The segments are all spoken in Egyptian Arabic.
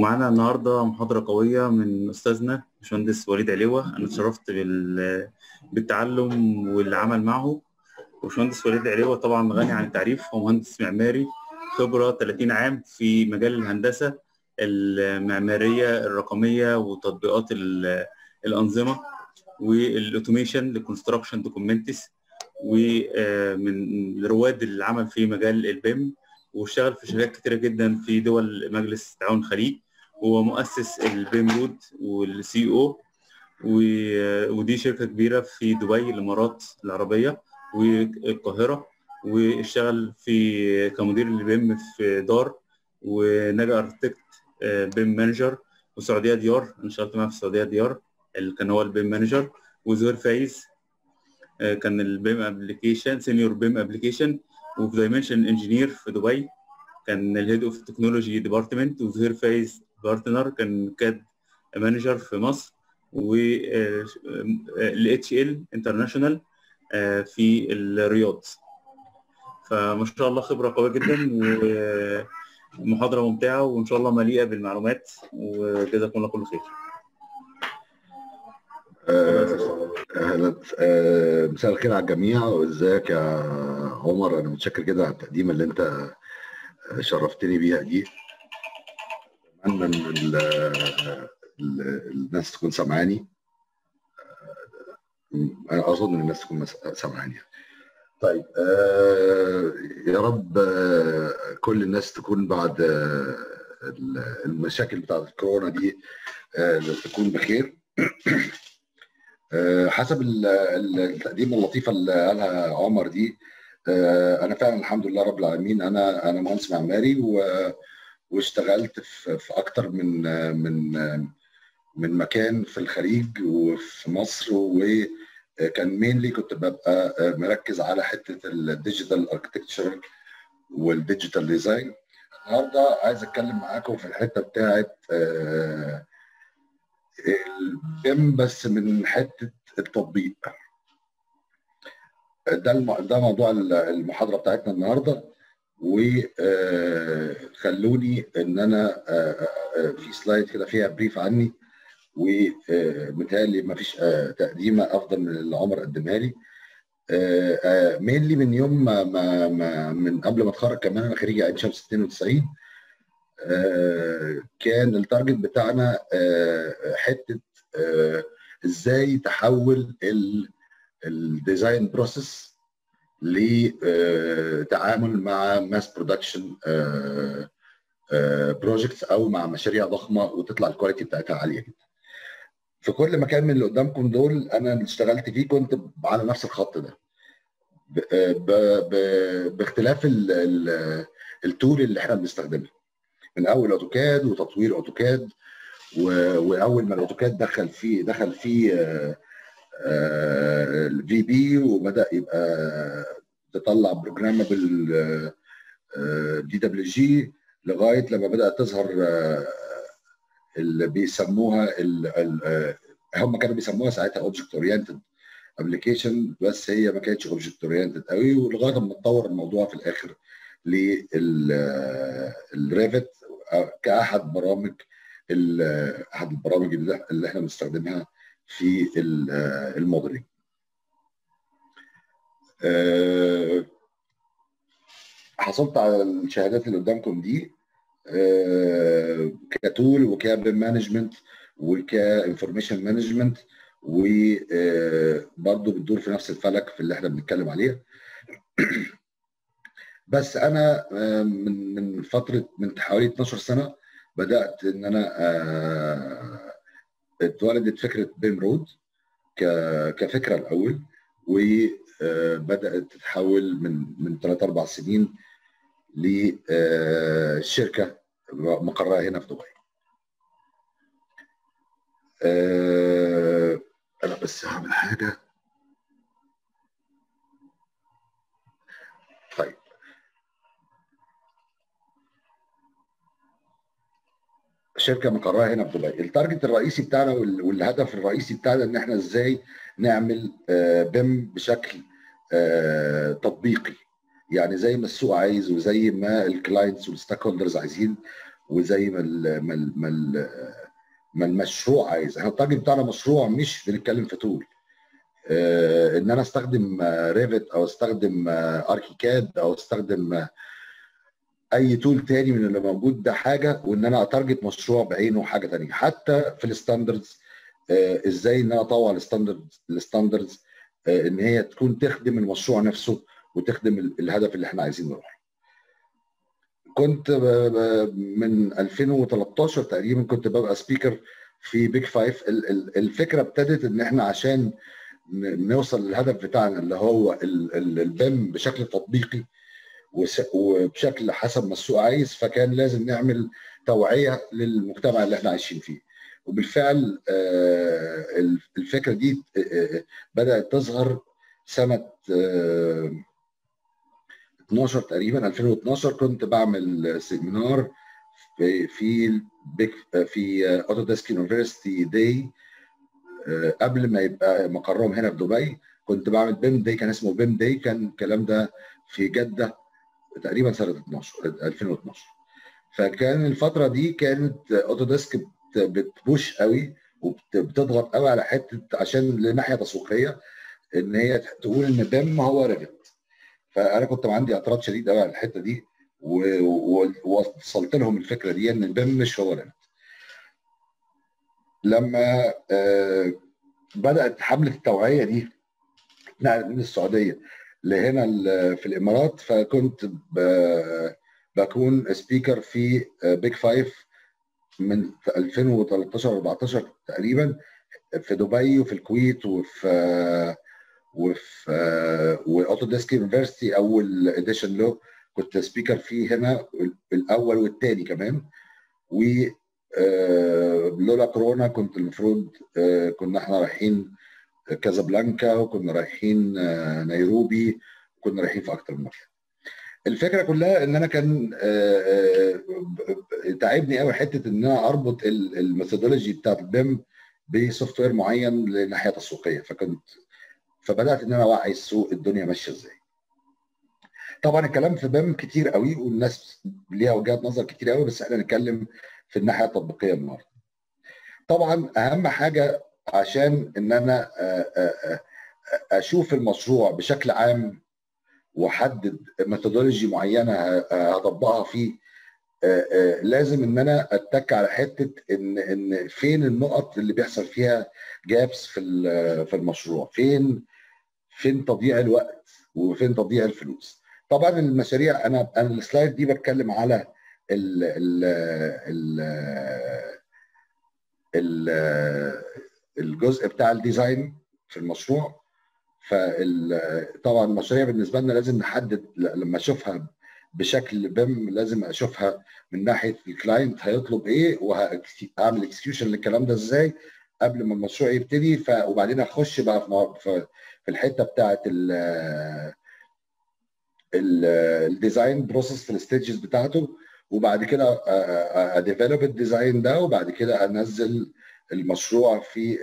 ومعانا النهارده محاضرة قوية من أستاذنا باشمهندس وليد علوة أنا اتشرفت بال... بالتعلم والعمل معه وباشمهندس وليد علوة طبعا غني عن التعريف هو مهندس معماري خبرة 30 عام في مجال الهندسة المعمارية الرقمية وتطبيقات ال- الأنظمة والأوتوميشن للكونستراكشن دوكيومنتس ومن رواد العمل في مجال البيم واشتغل في شركات كتيرة جدا في دول مجلس تعاون الخليج ومؤسس البيم رود والسي او ودي شركة كبيرة في دبي الإمارات العربية والقاهرة واشتغل في كمدير البيم في دار ونجا اركتكت بيم مانجر وسعودية ديار أنا اشتغلت معاه في السعودية ديار اللي كان هو البيم مانجر وزهير فايز كان البيم ابلكيشن سينيور بيم ابلكيشن وفي دايمنشن انجينير في دبي كان الهيد اوف تكنولوجي ديبارتمنت وزهير فايز بارتنر كان كاد مانجر في مصر و الاتش ال انترناشونال في الرياض فما شاء الله خبره قويه جدا ومحاضره ممتعه وان شاء الله مليئه بالمعلومات وجزاكم الله كل خير اهلا مساء الخير على الجميع وازيك يا عمر انا متشكر جدا على التقديمه اللي انت شرفتني بيها دي اتمنى ان ال ال الناس تكون سامعاني انا اظن ان الناس تكون سامعاني طيب آه يا رب آه كل الناس تكون بعد آه المشاكل بتاعت الكورونا دي آه تكون بخير حسب التقديمه اللطيفه اللي قالها عمر دي انا فعلا الحمد لله رب العالمين انا انا مهندس معماري واشتغلت في اكتر من من من مكان في الخليج وفي مصر وكان مينلي كنت ببقى مركز على حته الديجيتال اركتكتشر والديجيتال ديزاين النهارده عايز اتكلم معاكم في الحته بتاعت البيم بس من حته التطبيق ده الم... ده موضوع المحاضره بتاعتنا النهارده وخلوني ان انا في سلايد كده فيها بريف عني ومتهيألي ما فيش تقديمه افضل من اللي عمر قدمها لي مينلي من يوم ما, ما, ما من قبل ما اتخرج كمان انا خريج عين شمس 92 كان التارجت بتاعنا حته ازاي تحول الديزاين بروسيس لتعامل مع ماس برودكشن بروجكتس او مع مشاريع ضخمه وتطلع الكواليتي بتاعتها عاليه جدا. في كل مكان من اللي قدامكم دول انا اللي اشتغلت فيه كنت على نفس الخط ده. ب ب ب باختلاف التول اللي احنا بنستخدمها. من اول اوتوكاد وتطوير اوتوكاد واول ما الاوتوكاد دخل فيه دخل فيه الفي بي وبدا يبقى تطلع بروجرامبل دي دبليو جي لغايه لما بدات تظهر اللي بيسموها هم كانوا بيسموها ساعتها اوبجكت اورينتد ابلكيشن بس هي ما كانتش اوبجكت اورينتد قوي ولغايه ما اتطور الموضوع في الاخر للريفت كاحد برامج احد البرامج اللي احنا بنستخدمها في الموديلنج حصلت على الشهادات اللي قدامكم دي كتول وكبيم مانجمنت وكانفورميشن مانجمنت وبرضه بتدور في نفس الفلك في اللي احنا بنتكلم عليه بس انا من من فتره من حوالي 12 سنه بدات ان انا اتولدت فكره بيم رود كفكره الاول وبدات تتحول من من 3 4 سنين لشركه مقرها هنا في دبي. انا بس هعمل حاجه طيب شركه مقرها هنا في دبي التارجت الرئيسي بتاعنا والهدف الرئيسي بتاعنا ان احنا ازاي نعمل بيم بشكل تطبيقي يعني زي ما السوق عايز وزي ما الكلاينتس والستيك هولدرز عايزين وزي ما ال ما ال ما, ال ما المشروع عايز احنا التارجت بتاعنا مشروع مش بنتكلم في طول آه، ان انا استخدم ريفت او استخدم اركيكاد او استخدم اي تول تاني من اللي موجود ده حاجه وان انا اتارجت مشروع بعينه حاجه تانيه حتى في الستاندردز ازاي ان انا اطور الستاندردز الستاندردز ان هي تكون تخدم المشروع نفسه وتخدم الهدف اللي احنا عايزين نروح كنت من 2013 تقريبا كنت ببقى سبيكر في بيج فايف الفكره ابتدت ان احنا عشان نوصل للهدف بتاعنا اللي هو البيم بشكل تطبيقي وبشكل حسب ما السوق عايز فكان لازم نعمل توعيه للمجتمع اللي احنا عايشين فيه وبالفعل الفكره دي بدات تظهر سنه 12 تقريبا 2012 كنت بعمل سيمينار في في في اوتوديسك يونيفرستي داي قبل ما يبقى مقرهم هنا في دبي كنت بعمل بيم داي كان اسمه بيم داي كان الكلام ده في جده تقريبا سنه 12 2012 فكان الفتره دي كانت اوتوديسك بتبوش قوي وبتضغط قوي على حته عشان لناحيه تسويقيه ان هي تقول ان بيم هو ريفت فانا كنت عندي اعتراض شديد قوي على الحته دي ووصلت لهم الفكره دي ان البيم مش هو ريفت لما بدات حمله التوعيه دي نقلت من السعوديه لهنا في الامارات فكنت بكون سبيكر في بيج فايف من 2013 14 تقريبا في دبي وفي الكويت وفي وفي واوتوديسك يونيفرستي اول اديشن له كنت سبيكر فيه هنا الاول والثاني كمان و لولا كورونا كنت المفروض كنا احنا رايحين كازابلانكا وكنا رايحين نيروبي وكنا رايحين في اكتر من مكان الفكره كلها ان انا كان تعبني قوي حته ان انا اربط الميثودولوجي بتاعت البيم بسوفت وير معين لناحيه تسويقيه فكنت فبدات ان انا اوعي السوق الدنيا ماشيه ازاي طبعا الكلام في بيم كتير قوي والناس ليها وجهات نظر كتير قوي بس احنا نتكلم في الناحيه التطبيقيه النهارده طبعا اهم حاجه عشان ان انا اشوف المشروع بشكل عام واحدد ميثودولوجي معينه هطبقها فيه لازم ان انا اتك على حته ان ان فين النقط اللي بيحصل فيها جابس في في المشروع فين فين تضييع الوقت وفين تضييع الفلوس طبعا المشاريع انا انا السلايد دي بتكلم على ال ال ال ال الجزء بتاع الديزاين في المشروع فطبعا المشاريع بالنسبه لنا لازم نحدد لما اشوفها بشكل بيم لازم اشوفها من ناحيه الكلاينت هيطلب ايه وهعمل اكسكيوشن للكلام ده ازاي قبل ما المشروع يبتدي ف... وبعدين اخش بقى في في الحته بتاعه ال الديزاين بروسيس في الستيجز بتاعته وبعد كده اديفلوب الديزاين ده وبعد كده انزل المشروع في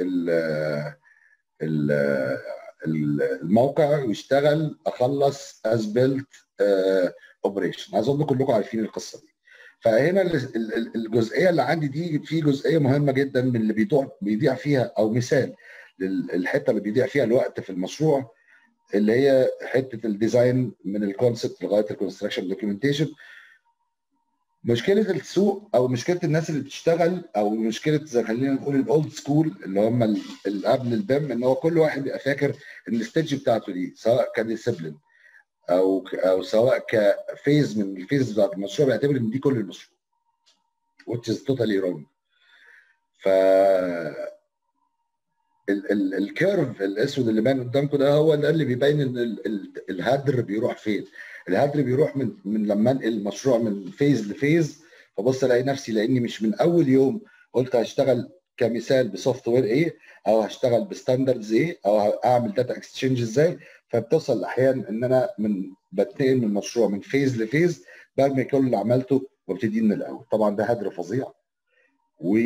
الموقع ويشتغل اخلص از بيلت اوبريشن اظن كلكم عارفين القصه دي فهنا الجزئيه اللي عندي دي في جزئيه مهمه جدا من اللي بيضيع بيضيع فيها او مثال للحته اللي بيضيع فيها الوقت في المشروع اللي هي حته الديزاين من الكونسبت لغايه الكونستراكشن دوكيومنتيشن مشكله السوق او مشكله الناس اللي بتشتغل او مشكله زي خلينا نقول الاولد سكول اللي هم اللي قبل البيم ان هو كل واحد بيبقى فاكر ان الستيج بتاعته دي سواء كديسيبلين او او سواء كفيز من الفيز بتاعت المشروع بيعتبر ان دي كل المشروع which is totally wrong ف الكيرف الاسود اللي باين قدامكم ده هو ده اللي بيبين ان الهدر بيروح فين الهدر بيروح من من لما انقل المشروع من فيز لفيز فبص الاقي نفسي لاني مش من اول يوم قلت هشتغل كمثال بسوفت وير ايه او هشتغل بستاندردز ايه او اعمل داتا اكسشينج ازاي فبتوصل احيانا ان انا من بتنقل من المشروع من فيز لفيز برمي كل اللي عملته وابتدي من الاول طبعا ده هدر فظيع و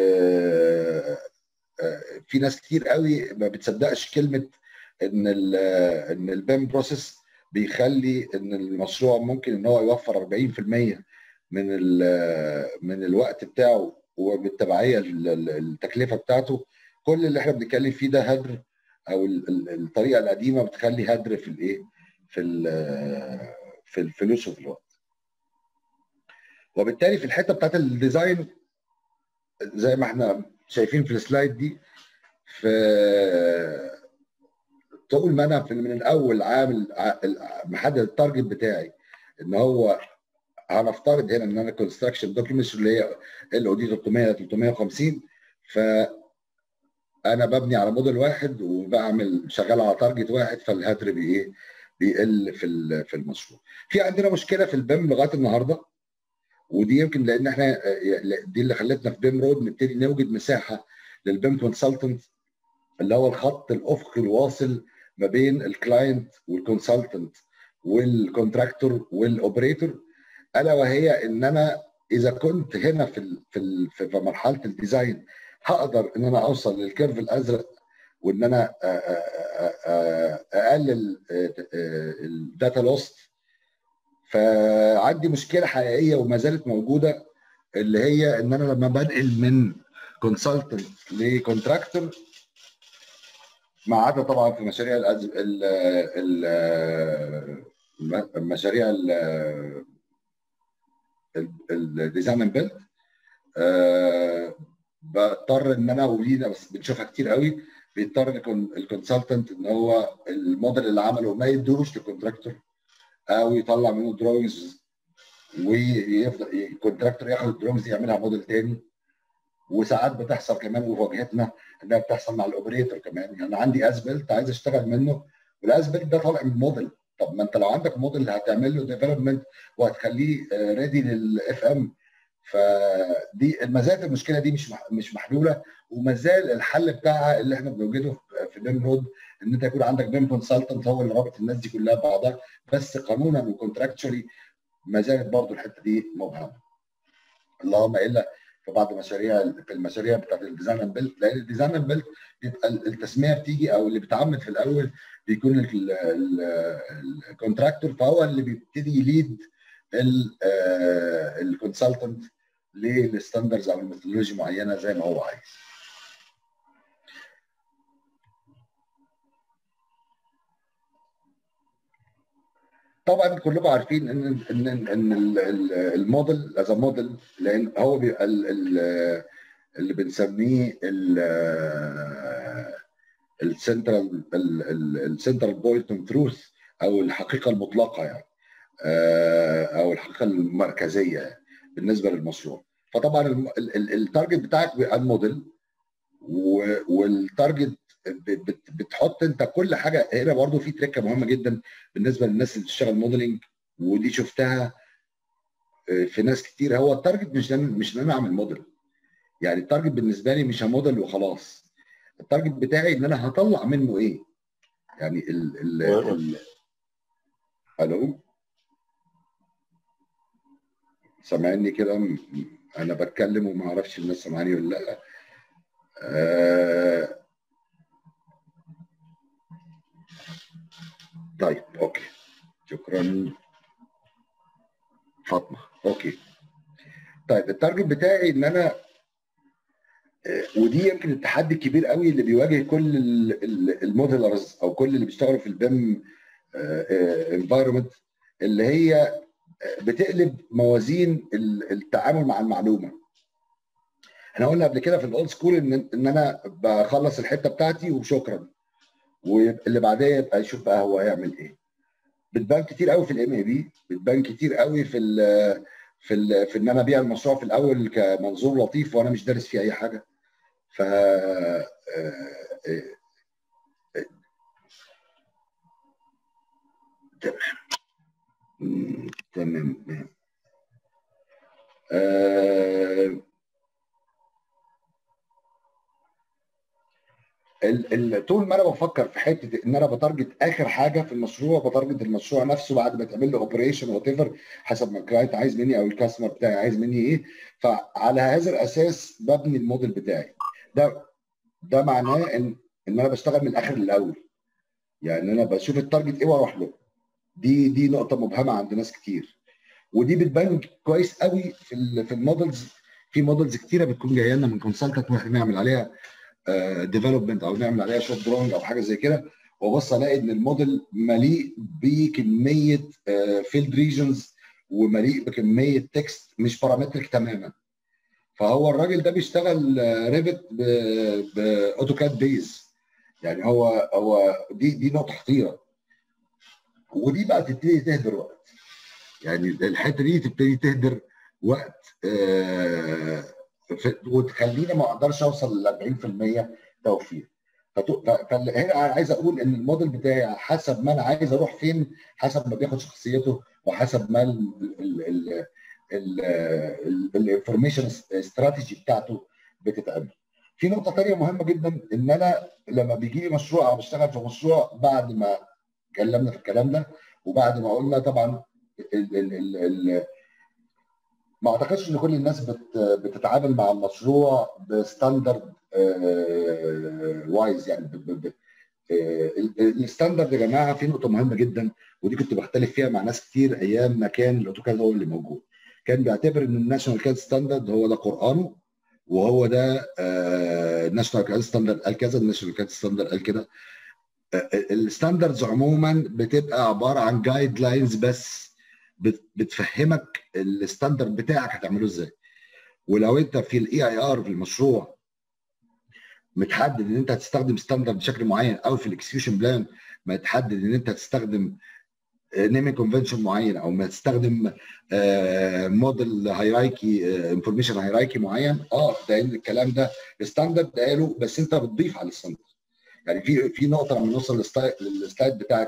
في ناس كتير قوي ما بتصدقش كلمه ان ال ان البيم بروسيس بيخلي ان المشروع ممكن ان هو يوفر 40% من من الوقت بتاعه وبالتبعيه التكلفه بتاعته كل اللي احنا بنتكلم فيه ده هدر او الطريقه القديمه بتخلي هدر في الايه في في الفلوس وفي الوقت وبالتالي في الحته بتاعت الديزاين زي ما احنا شايفين في السلايد دي في طول ما انا من الاول عامل محدد التارجت بتاعي ان هو هنفترض هنا ان انا كونستراكشن دوكيومنتس اللي هي ال او دي 300 350 ف انا ببني على موديل واحد وبعمل شغال على تارجت واحد فالهدر بايه بيقل في في المشروع. في عندنا مشكله في البيم لغايه النهارده ودي يمكن لان احنا دي اللي خلتنا في بيم رود نبتدي نوجد مساحه للبيم كونسلتنت اللي هو الخط الافقي الواصل ما بين الكلاينت والكونسلتنت والكونتراكتور والاوبريتور الا وهي ان انا اذا كنت هنا في ال في ال في مرحله الديزاين هقدر ان انا اوصل للكيرف الازرق وان انا اقلل الداتا لوست فعندي مشكله حقيقيه وما زالت موجوده اللي هي ان انا لما بنقل من كونسلتنت لكونتراكتور ما عدا طبعا في مشاريع الأز... ال ال المشاريع الديزاين اند بيلد بضطر ان انا ولينا بس بنشوفها كتير قوي بيضطر الكونسلتنت ان هو الموديل اللي عمله ما يدوش للكونتراكتور او يطلع منه دروينجز ويفضل الكونتراكتور ياخد الدروينجز يعملها موديل تاني وساعات بتحصل كمان وفي واجهتنا انها بتحصل مع الاوبريتور كمان يعني انا عندي اسبلت عايز اشتغل منه والاسبلت ده طالع من موديل طب ما انت لو عندك موديل هتعمل له ديفلوبمنت وهتخليه ريدي للاف ام فدي ما زالت المشكله دي مش مش محلوله وما زال الحل بتاعها اللي احنا بنوجده في بيم رود ان انت يكون عندك بيم كونسلتنت هو اللي رابط الناس دي كلها ببعضها بس قانونا وكونتراكتشولي ما زالت برضه الحته دي مبهمه. اللهم الا في بعض مشاريع في المشاريع بتاعت الديزاين اند بيلد لان الديزاين اند بيلد التسميه بتيجي او اللي بيتعمد في الاول بيكون الكونتراكتور فهو اللي بيبتدي يليد الكونسلتنت للستاندرز او الميثودولوجي معينه زي ما هو عايز. طبعا كلكم عارفين ان ان ان الموديل از موديل لان هو بيبقى اللي بنسميه السنترال السنترال بوينت اوف تروث او الحقيقه المطلقه يعني او الحقيقه المركزيه يعني بالنسبه للمشروع فطبعا التارجت بتاعك بيبقى الموديل والتارجت بتحط انت كل حاجه هنا برضو في تريكه مهمه جدا بالنسبه للناس اللي بتشتغل موديلنج ودي شفتها في ناس كتير هو التارجت مش مش ان انا اعمل موديل يعني التارجت بالنسبه لي مش موديل وخلاص التارجت بتاعي ان انا هطلع منه ايه يعني ال ال ال الو سامعني كده انا بتكلم وما اعرفش الناس سامعاني ولا لا آه طيب اوكي شكرا فاطمه اوكي طيب التارجت بتاعي ان انا ودي يمكن التحدي الكبير قوي اللي بيواجه كل الموديلرز او كل اللي بيشتغلوا في البيم انفايرمنت اللي هي بتقلب موازين التعامل مع المعلومه احنا قلنا قبل كده في الاولد سكول ان ان انا بخلص الحته بتاعتي وشكرا واللي بعدها يبقى يشوف بقى هو هيعمل ايه بتبان كتير قوي في الام اي بي بتبان كتير قوي في ال في ال في ان انا ابيع المشروع في الاول كمنظور لطيف وانا مش دارس فيه اي حاجه ف تمام تمام آه طول ما انا بفكر في حته ان انا بتارجت اخر حاجه في المشروع بتارجت المشروع نفسه بعد ما تعمل له اوبريشن وات ايفر حسب ما الكلاينت عايز مني او الكاستمر بتاعي عايز مني ايه فعلى هذا الاساس ببني الموديل بتاعي ده ده معناه ان ان انا بشتغل من الاخر للاول يعني انا بشوف التارجت ايه واروح له دي دي نقطه مبهمه عند ناس كتير ودي بتبان كويس قوي في ال في المودلز في مودلز كتيره بتكون جايه لنا من كونسلتنت واحنا نعمل عليها ديفلوبمنت او نعمل عليها شوت دروينج او حاجه زي كده وابص الاقي ان الموديل مليء بكميه فيلد ريجنز ومليء بكميه تكست مش بارامتريك تماما فهو الراجل ده بيشتغل ريفت باوتوكاد بيز يعني هو هو دي دي نقطه خطيره ودي بقى تبتدي تهدر وقت يعني الحته دي تبتدي تهدر وقت آه وتخليني ما اقدرش اوصل ل 40% توفير فهنا عايز اقول ان الموديل بتاعي حسب ما انا عايز اروح فين حسب ما بياخد شخصيته وحسب ما الانفورميشن استراتيجي بتاعته بتتعمل. في نقطه ثانيه مهمه جدا ان انا لما بيجي لي مشروع او بشتغل في مشروع بعد ما اتكلمنا في الكلام ده وبعد ما قلنا طبعا ال ال ال ال ما اعتقدش ان كل الناس بت بتتعامل مع المشروع بستاندرد وايز يعني الستاندرد يا جماعه في نقطه مهمه جدا ودي كنت بختلف فيها مع ناس كتير ايام ما كان الاوتوكاد هو اللي موجود كان بيعتبر ان الناشونال كاد ستاندرد هو ده قرانه وهو ده الناشونال كاد ستاندرد قال كذا الناشونال كاد ستاندرد قال كده الستاندردز عموما بتبقى عباره عن جايد لاينز بس بتفهمك الستاندرد بتاعك هتعمله ازاي ولو انت في الاي اي ار في المشروع متحدد ان انت هتستخدم ستاندرد بشكل معين او في الاكسكيوشن بلان متحدد ان انت هتستخدم نيمينج كونفنشن معين او ما تستخدم موديل هيرايكي انفورميشن هيرايكي معين اه ده الكلام ده الستاندرد ده قاله بس انت بتضيف على الستاندرد يعني في في نقطه لما نوصل للسلايد بتاعت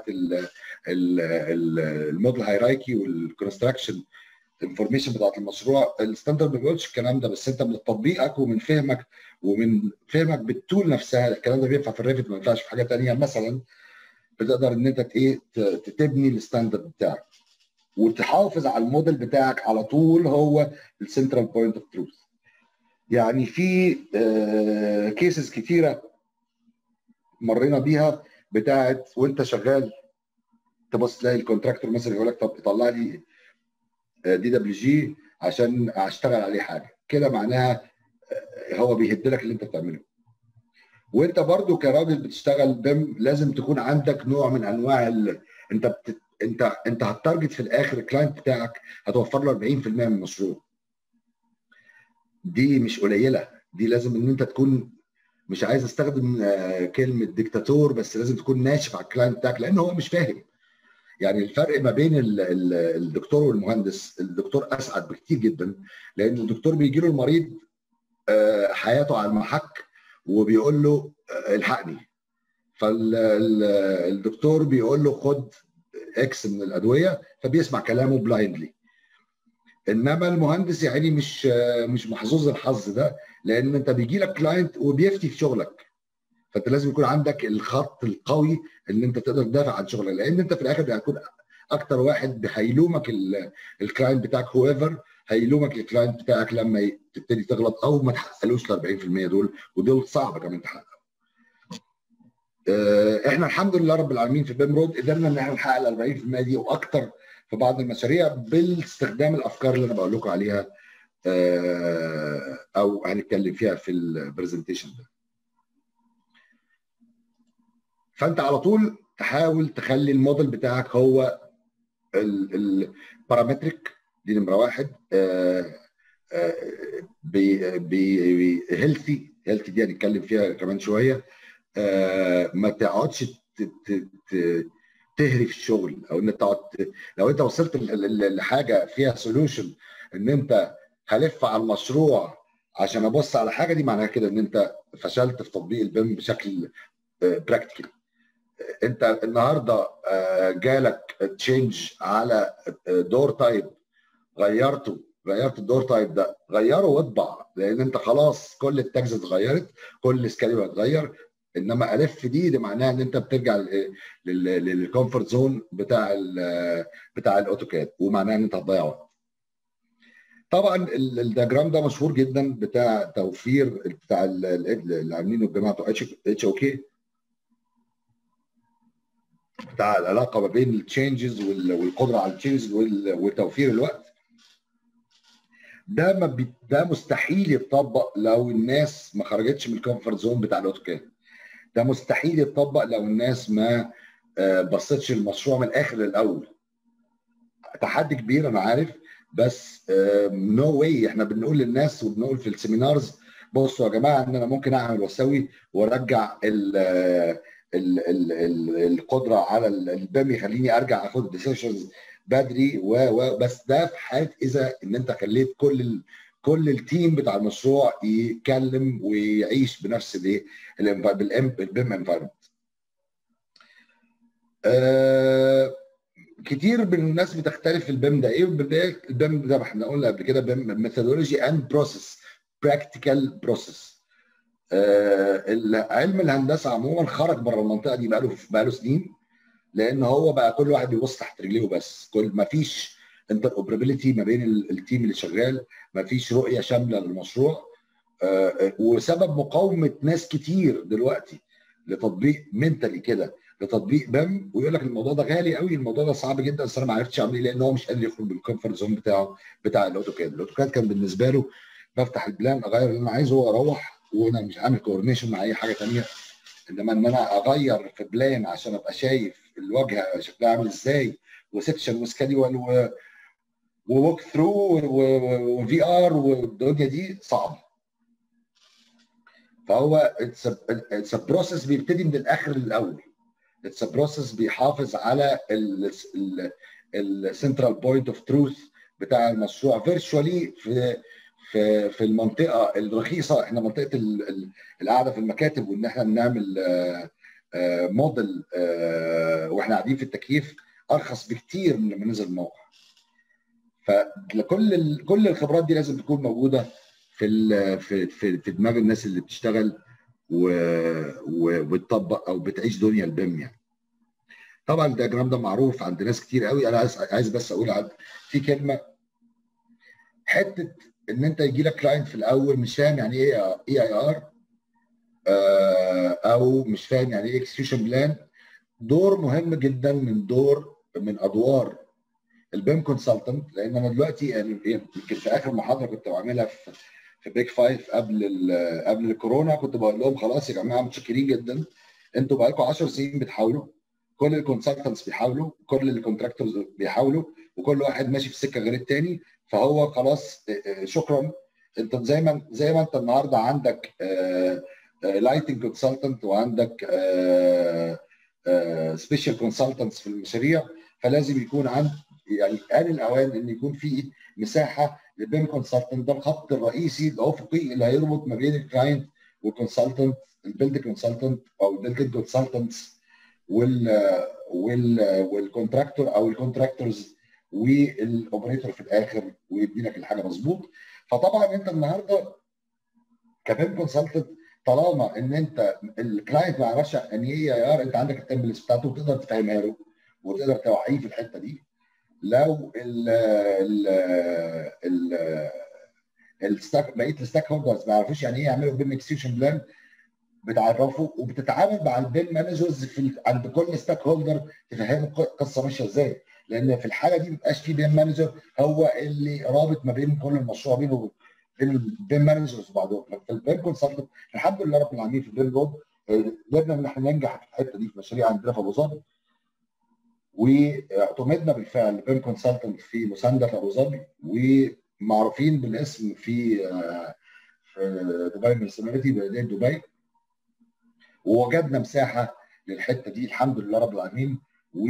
الموديل هيرايكي والكونستراكشن انفورميشن بتاعت المشروع الستاندرد ما بيقولش الكلام ده بس انت من تطبيقك ومن فهمك ومن فهمك بالتول نفسها الكلام ده بينفع في الريفت ما ينفعش في حاجه ثانيه مثلا بتقدر ان انت ايه تبني الستاندرد بتاعك وتحافظ على الموديل بتاعك على طول هو السنترال بوينت اوف تروث يعني في كيسز كتيره مرينا بيها بتاعت وانت شغال تبص تلاقي الكونتراكتور مثلا يقول لك طب طلع لي دي دبليو جي عشان اشتغل عليه حاجه كده معناها هو بيهد لك اللي انت بتعمله وانت برضو كراجل بتشتغل بم لازم تكون عندك نوع من انواع ال... انت بت... انت انت هتارجت في الاخر الكلاينت بتاعك هتوفر له 40% من المشروع دي مش قليله دي لازم ان انت تكون مش عايز استخدم كلمه ديكتاتور بس لازم تكون ناشف على الكلاينت بتاعك لان هو مش فاهم يعني الفرق ما بين الدكتور والمهندس الدكتور اسعد بكتير جدا لان الدكتور بيجي له المريض حياته على المحك وبيقول له الحقني فالدكتور بيقول له خد اكس من الادويه فبيسمع كلامه بلايندلي انما المهندس يعني مش مش محظوظ الحظ ده لان انت بيجي لك كلاينت وبيفتي في شغلك فانت لازم يكون عندك الخط القوي ان انت تقدر تدافع عن شغلك لان انت في الاخر هتكون اكتر واحد هيلومك الكلاينت بتاعك هو ايفر هيلومك الكلاينت بتاعك لما تبتدي تغلط او ما تحققلوش ال 40% دول ودول صعب كمان تحققهم. احنا الحمد لله رب العالمين في بيم رود قدرنا ان احنا نحقق ال 40% دي واكتر في بعض المشاريع باستخدام الافكار اللي انا بقول لكم عليها او هنتكلم فيها في البرزنتيشن ده. فانت على طول تحاول تخلي الموديل بتاعك هو البارامتريك دي نمره واحد هيلثي هيلثي دي هنتكلم فيها كمان شويه ما تقعدش تهري في الشغل او ان تقعد لو انت وصلت لحاجه فيها سولوشن ان انت هلف على المشروع عشان ابص على حاجه دي معناها كده ان انت فشلت في تطبيق البيم بشكل براكتيكال انت النهارده جالك تشينج على دور تايب غيرته غيرت الدور تايب ده غيره واطبع لان انت خلاص كل التاجز اتغيرت كل السكاليبر اتغير انما الف دي دي معناها ان انت بترجع للكومفورت زون بتاع ال بتاع الاوتوكاد ومعناها ان انت هتضيع وقت طبعا الدياجرام ده مشهور جدا بتاع توفير بتاع اللي عاملينه الجماعه بتوع اتش او كي بتاع العلاقه ما بين التشينجز والقدره على التشينجز وتوفير الوقت ده ما بي... ده مستحيل يتطبق لو الناس ما خرجتش من الكومفورت زون بتاع الاوتوكاد ده مستحيل يتطبق لو الناس ما بصتش المشروع من الاخر للاول تحدي كبير انا عارف بس نو uh, واي احنا بنقول للناس وبنقول في السيمينارز بصوا يا جماعه ان انا ممكن اعمل واسوي وارجع ال ال ال ال القدره على البام يخليني ارجع اخد ديسيشنز بدري و, و بس ده في حاله اذا ان انت خليت كل ال كل التيم بتاع المشروع يتكلم ويعيش بنفس الايه بالبيم انفايرمنت أه كتير من الناس بتختلف في البيم ده ايه البيم ده احنا قلنا قبل كده بيم ميثودولوجي اند بروسيس براكتيكال بروسيس علم الهندسه عموما خرج بره المنطقه دي بقاله بقاله سنين لان هو بقى كل واحد بيبص تحت رجليه وبس كل ما فيش انتر اوبرابيلتي ما بين التيم اللي شغال ما فيش رؤيه شامله للمشروع وسبب مقاومه ناس كتير دلوقتي لتطبيق منتلي كده لتطبيق بام ويقول لك الموضوع ده غالي قوي الموضوع ده صعب جدا بس انا ما عرفتش اعمل ايه لان هو مش قادر يخرج من الكومفورت زون بتاعه بتاع الاوتوكاد الاوتوكاد كان بالنسبه له بفتح البلان اغير اللي انا عايزه واروح وانا مش عامل كورنيشن مع اي حاجه ثانيه انما ان انا اغير في بلان عشان ابقى شايف الواجهه شكلها عامل ازاي وسكشن وسكادول و ووك ثرو وفي ار والدنيا دي صعبه فهو اتس بروسيس بيبتدي من الاخر للاول اتس بروسيس بيحافظ على السنترال بوينت اوف تروث بتاع المشروع فيرتشوالي في في في المنطقه الرخيصه احنا منطقه القعده في المكاتب وان احنا بنعمل موديل واحنا قاعدين في التكييف ارخص بكتير من لما ننزل الموقع فكل كل الخبرات دي لازم تكون موجوده في في في, في دماغ الناس اللي بتشتغل وبتطبق او بتعيش دنيا البيم يعني. طبعا الدياجرام ده معروف عند ناس كتير قوي انا عايز عايز بس اقول عن في كلمه حته ان انت يجي لك كلاينت في الاول مش فاهم يعني ايه اي اي ار او مش فاهم يعني ايه اكسكيوشن بلان دور مهم جدا من دور من ادوار البيم كونسلتنت لان انا دلوقتي يعني يمكن في اخر محاضره كنت بعملها في في بيج فايف قبل قبل الكورونا كنت بقول لهم خلاص يا جماعه متشكرين جدا انتوا بقالكم 10 سنين بتحاولوا كل الكونسلتنتس بيحاولوا كل الكونتراكتورز بيحاولوا وكل واحد ماشي في سكه غير الثاني فهو خلاص شكرا انت زي ما زي ما انت النهارده عندك لايتنج كونسلتنت وعندك سبيشال كونسلتنتس في المشاريع فلازم يكون عند يعني آن الاوان ان يكون في مساحه للبيم كونسلتنت ده الخط الرئيسي الافقي اللي هيربط ما بين الكلاينت والكونسلتنت البيلد كونسلتنت او البيلد كونسلتنتس وال وال والكونتراكتور او الكونتراكتورز والاوبريتور في الاخر ويبني لك الحاجه مظبوط فطبعا انت النهارده كبيم كونسلتنت طالما ان انت الكلاينت ما يعرفش يعني ايه اي ار انت عندك التمبلتس بتاعته وتقدر تفهمها له وتقدر توعيه في الحته دي لو ال ال ال الستاك بقيه الستاك هولدرز ما يعرفوش يعني ايه يعملوا بيم اكسكيوشن بلان بتعرفه وبتتعامل مع البيم مانجرز في عند كل ستاك هولدر تفهمه القصه ماشيه ازاي لان في الحاله دي ما بيبقاش في بيم مانجر هو اللي رابط ما بين كل المشروع بينه بين البيم مانجرز وبعضهم في البيم كونسلتنت الحمد لله رب العالمين في البيم رود قدرنا ان احنا ننجح في الحته دي في مشاريع عندنا في ابو ظبي واعتمدنا بالفعل بيم كونسلتنت في مسانده في ابو ظبي ومعروفين بالاسم في في دبي ميونسيباليتي بلديه دبي ووجدنا مساحه للحته دي الحمد لله رب العالمين و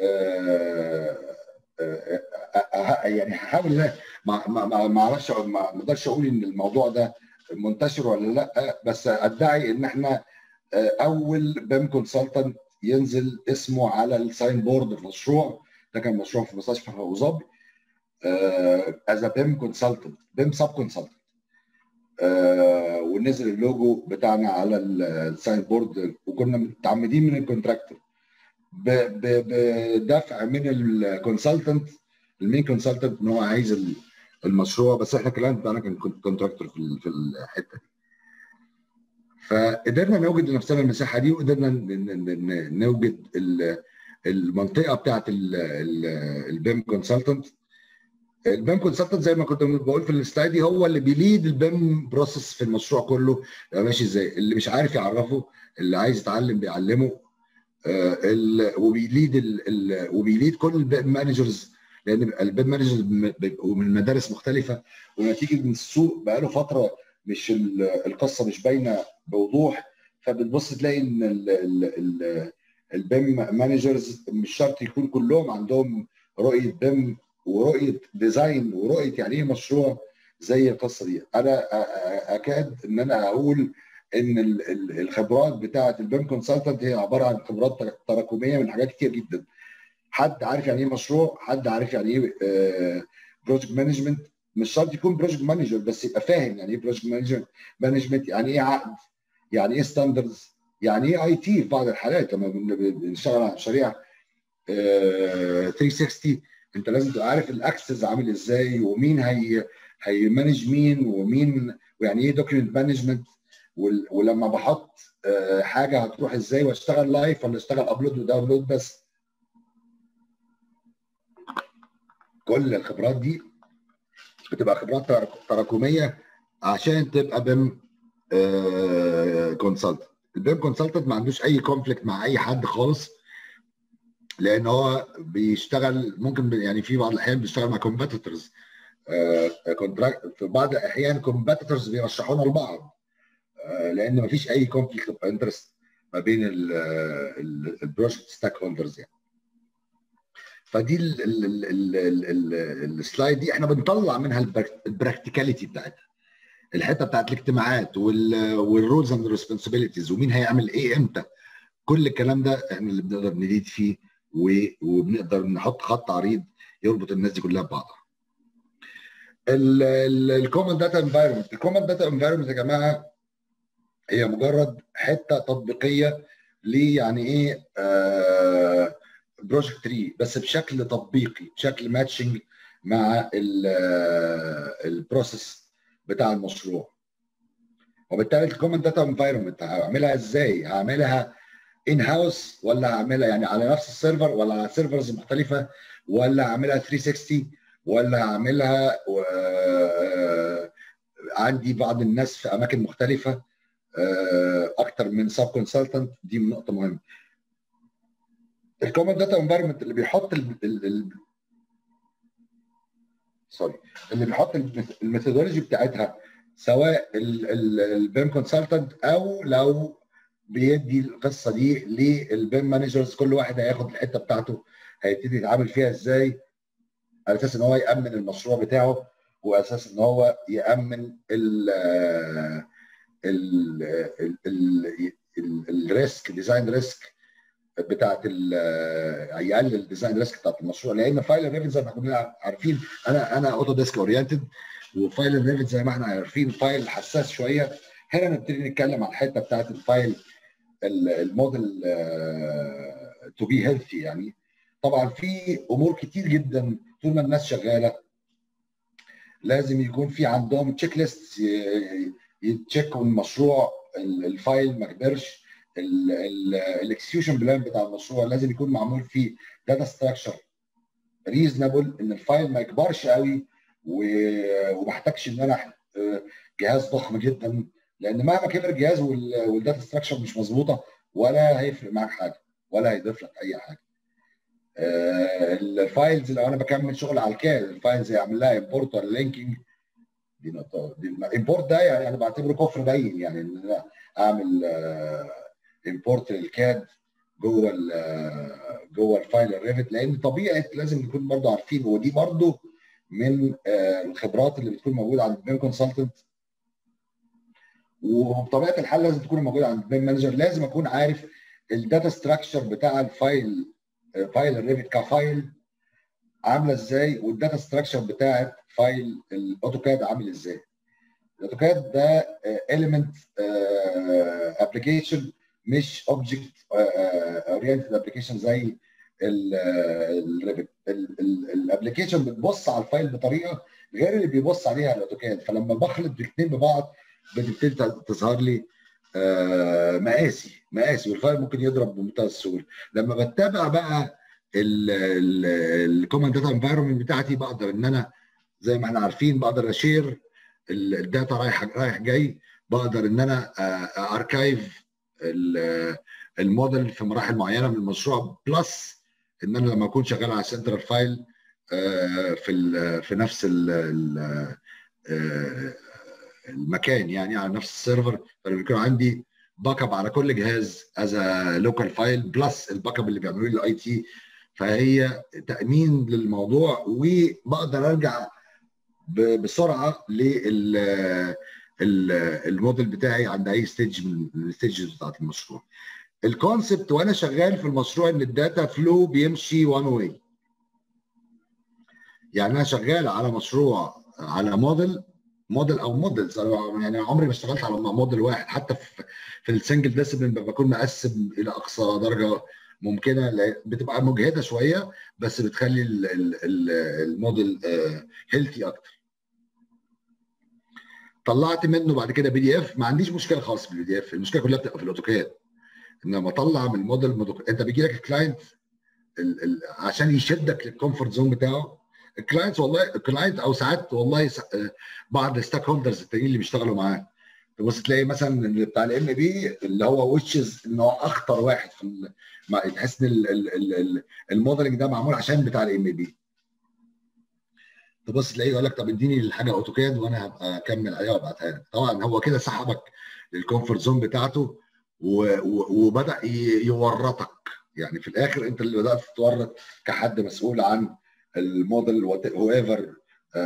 يعني هحاول ما ما ما اعرفش ما اقدرش اقول ان الموضوع ده منتشر ولا لا بس ادعي ان احنا اول بيم كونسلتنت ينزل اسمه على الساين بورد في المشروع ده كان مشروع في مستشفى في ابو ظبي از بيم كونسلتنت بيم سب كونسلتنت ونزل اللوجو بتاعنا على الساين بورد وكنا متعمدين من الكونتراكتور بدفع من الكونسلتنت المين كونسلتنت ان هو عايز المشروع بس احنا كلاينت بتاعنا كان كونتراكتور في في الحته دي فقدرنا نوجد لنفسنا المساحه دي وقدرنا نوجد المنطقه بتاعت البيم كونسلتنت البيم كونسلتنت زي ما كنت بقول في السلايد دي هو اللي بيليد البيم بروسس في المشروع كله ماشي ازاي اللي مش عارف يعرفه اللي عايز يتعلم بيعلمه آه وبيليد ال ال وبيليد كل البيم مانجرز لان البيم مانجرز بيبقوا من مدارس مختلفه ونتيجه من السوق بقاله فتره مش القصه مش باينه بوضوح فبتبص تلاقي ان البيم مانجرز مش شرط يكون كلهم عندهم رؤيه بيم ورؤيه ديزاين ورؤيه يعني ايه مشروع زي القصه دي انا اكاد ان انا اقول ان الخبرات بتاعه البيم كونسلتنت هي عباره عن خبرات تراكميه من حاجات كتير جدا حد عارف يعني ايه مشروع حد عارف يعني ايه بروجكت مانجمنت مش شرط يكون بروجكت مانجر بس يبقى فاهم يعني ايه بروجكت مانجر مانجمنت يعني ايه عقد يعني ايه ستاندردز يعني ايه اي تي في بعض الحالات لما بنشتغل على مشاريع 360 انت لازم تبقى عارف الاكسس عامل ازاي ومين هي هيمانج مين ومين ويعني ايه دوكيمنت مانجمنت ولما بحط حاجه هتروح ازاي واشتغل لايف ولا اشتغل ابلود وداونلود بس كل الخبرات دي بتبقى خبرات تراكميه عشان تبقى بيم كونسلتنت البيم كونسلتنت ما عندوش اي كونفليكت مع اي حد خالص لان هو بيشتغل ممكن يعني في بعض الاحيان بيشتغل مع كومبيتيتورز في بعض الاحيان كومبيتيتورز بيرشحونا لبعض لان ما فيش اي كونفليكت اوف انترست ما بين البروجكت ستاك هولدرز يعني فدي السلايد دي احنا بنطلع منها البراكتيكاليتي بتاعتها الحته بتاعت الاجتماعات والرولز اند ريسبونسبيلتيز ومين هيعمل ايه امتى كل الكلام ده احنا اللي بنقدر نليد فيه وبنقدر نحط خط عريض يربط الناس دي كلها ببعضها. الكومن داتا انفايرمنت الكومن داتا انفايرمنت يا جماعه هي مجرد حته تطبيقيه ليه يعني ايه آه بروجكت 3 بس بشكل تطبيقي بشكل ماتشنج مع البروسيس بتاع المشروع وبالتالي الكومن داتا انفايرمنت هعملها ازاي؟ هعملها ان هاوس ولا هعملها يعني على نفس السيرفر ولا على سيرفرز مختلفه ولا هعملها 360 ولا هعملها عندي بعض الناس في اماكن مختلفه اكتر من سب كونسلتنت دي نقطه مهمه الكومن داتا انفايرمنت اللي بيحط ال ال سوري اللي بيحط الميثودولوجي بتاعتها سواء البيم كونسلتنت او لو بيدي القصه دي للبيم مانجرز كل واحد هياخد الحته بتاعته هيبتدي يتعامل فيها ازاي على اساس ان هو يامن المشروع بتاعه واساس ان هو يامن ال ال الريسك ديزاين ريسك بتاعت يقلل الديزاين ريسك بتاعت المشروع لان فايل الريفت زي ما كنا عارفين انا انا اوتو ديسك اورينتد وفايل الريفت زي ما احنا عارفين فايل حساس شويه هنا نبتدي نتكلم عن الحته بتاعت الفايل الموديل تو بي هيلثي يعني طبعا في امور كتير جدا طول ما الناس شغاله لازم يكون في عندهم تشيك ليست يتشيكوا المشروع الفايل ما كبرش الاكسكيوشن بلان بتاع المشروع لازم يكون معمول فيه داتا ستراكشر ريزنبل ان الفايل ما يكبرش قوي وما احتاجش ان انا جهاز ضخم جدا لان مهما كبر الجهاز والداتا ستراكشر مش مظبوطه ولا هيفرق معاك حاجه ولا هيضيف لك اي حاجه. الفايلز لو انا بكمل شغل على الكاد الفايلز يعمل لها امبورت ولا لينكينج دي نقطه دي الامبورت ده يعني انا بعتبره كفر باين يعني ان انا اعمل امبورت للكاد جوه جوه الفايل الريفت لان طبيعه لازم نكون برضه عارفين ودي برضه من الخبرات اللي بتكون موجوده عند البيم كونسلتنت وبطبيعه الحال لازم تكون موجوده عند البيم مانجر لازم اكون عارف الداتا ستراكشر بتاع الفايل فايل الريفت كفايل عامله ازاي والداتا ستراكشر بتاعت فايل الاوتوكاد عامل ازاي الاوتوكاد ده element ابلكيشن مش اوبجكت اورينتد ابلكيشن زي الريفت الابلكيشن بتبص على الفايل بطريقه غير اللي بيبص عليها الاوتوكاد فلما بخلط الاثنين ببعض بتبتدي تظهر لي مقاسي مقاسي والفايل ممكن يضرب بمنتهى السهوله لما بتابع بقى الكومن داتا انفايرمنت بتاعتي بقدر ان انا زي ما احنا عارفين بقدر اشير الداتا رايح رايح جاي بقدر ان انا اركايف الموديل في مراحل معينه من المشروع بلس ان انا لما اكون شغال على سنترال فايل في في نفس المكان يعني على نفس السيرفر فلما يكون عندي باك اب على كل جهاز از لوكال فايل بلس الباك اب اللي بيعملوه لي الاي تي فهي تامين للموضوع وبقدر ارجع بسرعه للموديل بتاعي عند اي ستيج من الستيجز بتاعت المشروع. الكونسبت وانا شغال في المشروع ان الداتا فلو بيمشي وان واي. يعني انا شغال على مشروع على موديل موديل او موديلز يعني عمري ما اشتغلت على موديل واحد حتى في في السنجل ديسبلين بكون مقسم الى اقصى درجه ممكنه بتبقى مجهده شويه بس بتخلي الموديل هيلثي اكتر طلعت منه بعد كده بي دي اف ما عنديش مشكله خالص بالبي دي اف المشكله كلها بتبقى في الاوتوكاد انما اطلع من الموديل مدوك... انت بيجي لك الكلاينت ال... ال... عشان يشدك للكومفورت زون بتاعه الكلاينت والله الكلاينت او ساعات والله س... بعض الستاك هولدرز التانيين اللي بيشتغلوا معاه تبص تلاقي مثلا اللي بتاع الام بي اللي هو ويتشز ان هو اخطر واحد في ال... تحس ان الموديلنج ده معمول عشان بتاع الام بي تبص تلاقيه يقول لك طب اديني الحاجه اوتوكاد وانا هبقى اكمل عليها وابعتها لك طبعا هو كده سحبك للكومفورت زون بتاعته و... و... وبدا ي... يورطك يعني في الاخر انت اللي بدات تتورط كحد مسؤول عن الموديل هو ايفر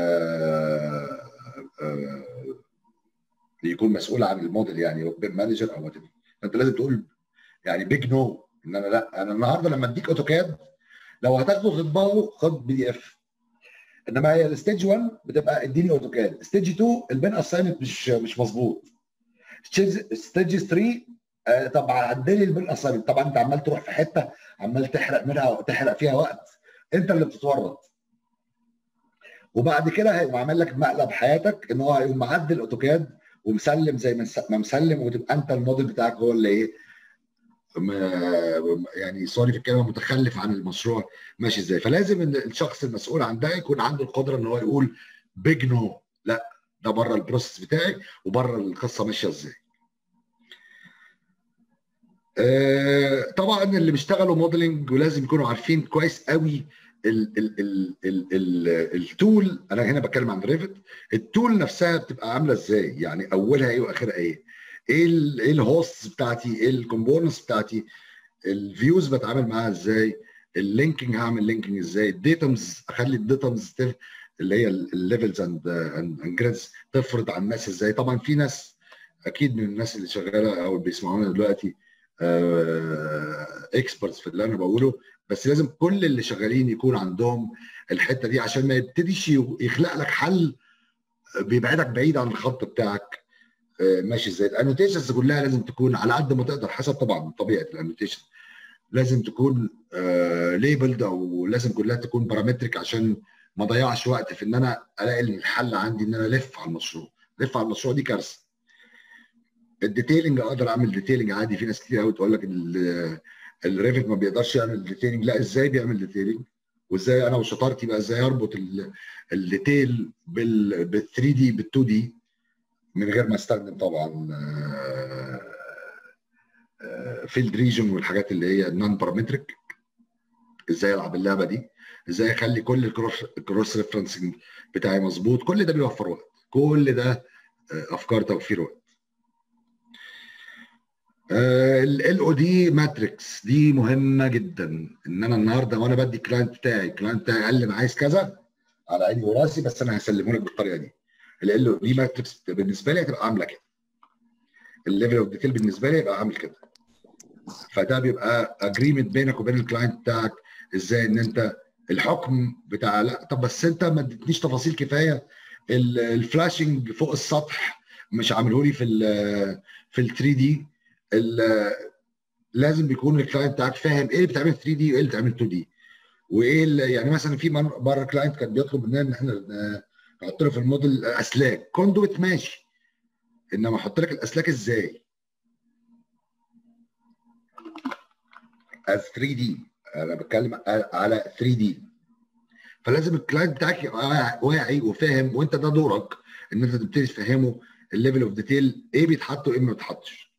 يكون مسؤول عن الموديل يعني مانجر او وات انت لازم تقول يعني بيج نو ان انا لا انا النهارده لما اديك اوتوكاد لو هتاخده تطبقه خد بي دي اف انما هي الستيج 1 بتبقى اديني اوتوكاد ستيج 2 البين اساينمنت مش مش مظبوط ستيج 3 آه طب عدلي البين اساينمنت طبعا انت عمال تروح في حته عمال تحرق منها تحرق فيها وقت انت اللي بتتورط وبعد كده هيقوم عامل لك مقلب حياتك ان هو هيقوم معدل اوتوكاد ومسلم زي ما مسلم وتبقى انت الموديل بتاعك هو اللي ايه يعني سوري في الكلمه متخلف عن المشروع ماشي ازاي فلازم ان الشخص المسؤول عن ده يكون عنده القدره ان هو يقول بيج نو لا ده بره البروسيس بتاعي وبره القصه ماشيه ازاي آه طبعا اللي بيشتغلوا موديلنج ولازم يكونوا عارفين كويس قوي ال ال ال ال ال التول انا هنا بتكلم عن ريفت التول نفسها بتبقى عامله ازاي يعني اولها ايه واخرها ايه ايه ال ايه الهوست بتاعتي ايه الكومبوننتس بتاعتي الفيوز بتعامل معاها ازاي اللينكينج هعمل لينكينج ازاي الديتمز اخلي الديتمز اللي هي الليفلز اند اند جريدز تفرض على الناس ازاي طبعا في ناس اكيد من الناس اللي شغاله او بيسمعونا دلوقتي اكسبرتس في اللي انا بقوله بس لازم كل اللي شغالين يكون عندهم الحته دي عشان ما يبتديش يخلق لك حل بيبعدك بعيد عن الخط بتاعك ماشي ازاي الانوتيشنز كلها لازم تكون على قد ما تقدر حسب طبعا طبيعه الانوتيشن لازم تكون ليبلد او لازم كلها تكون بارامتريك عشان ما اضيعش وقت في ان انا الاقي الحل عندي ان انا الف على المشروع الف على المشروع دي كارثه الديتيلنج اقدر اعمل ديتيلنج عادي في ناس كتير قوي تقول لك الريفت ما بيقدرش يعمل ديتيلنج لا ازاي بيعمل ديتيلنج وازاي انا وشطارتي بقى ازاي اربط الديتيل بال 3 دي بال 2 دي من غير ما استخدم طبعا فيلد ريجن والحاجات اللي هي نون بارامتريك ازاي العب اللعبه دي ازاي اخلي كل الكروس ريفرنسنج بتاعي مظبوط كل ده بيوفر وقت كل ده افكار توفير وقت ال او دي ماتريكس دي مهمه جدا ان انا النهارده وانا بدي الكلاينت بتاعي الكلاينت بتاعي قال لي انا عايز كذا على عيني وراسي بس انا هسلمه لك بالطريقه دي ال او دي ماتريكس بالنسبه لي هتبقى عامله كده الليفل اوف ديتيل بالنسبه لي هيبقى عامل كده فده بيبقى اجريمنت بينك وبين الكلاينت بتاعك ازاي ان انت الحكم بتاع لا طب بس انت ما اديتنيش تفاصيل كفايه الفلاشنج فوق السطح مش عامله لي في ال في ال 3 دي لازم بيكون الكلاينت بتاعك فاهم ايه اللي بتعمل 3 دي وايه اللي بتعمل 2 دي وايه يعني مثلا في مره كلاينت كان بيطلب مننا ان احنا نحط له في الموديل اسلاك كوندويت ماشي انما احط لك الاسلاك ازاي؟ از 3 دي انا بتكلم على 3 دي فلازم الكلاينت بتاعك يبقى واعي وفاهم وانت ده دورك ان انت تبتدي تفهمه الليفل اوف ديتيل ايه بيتحط وايه ما بيتحطش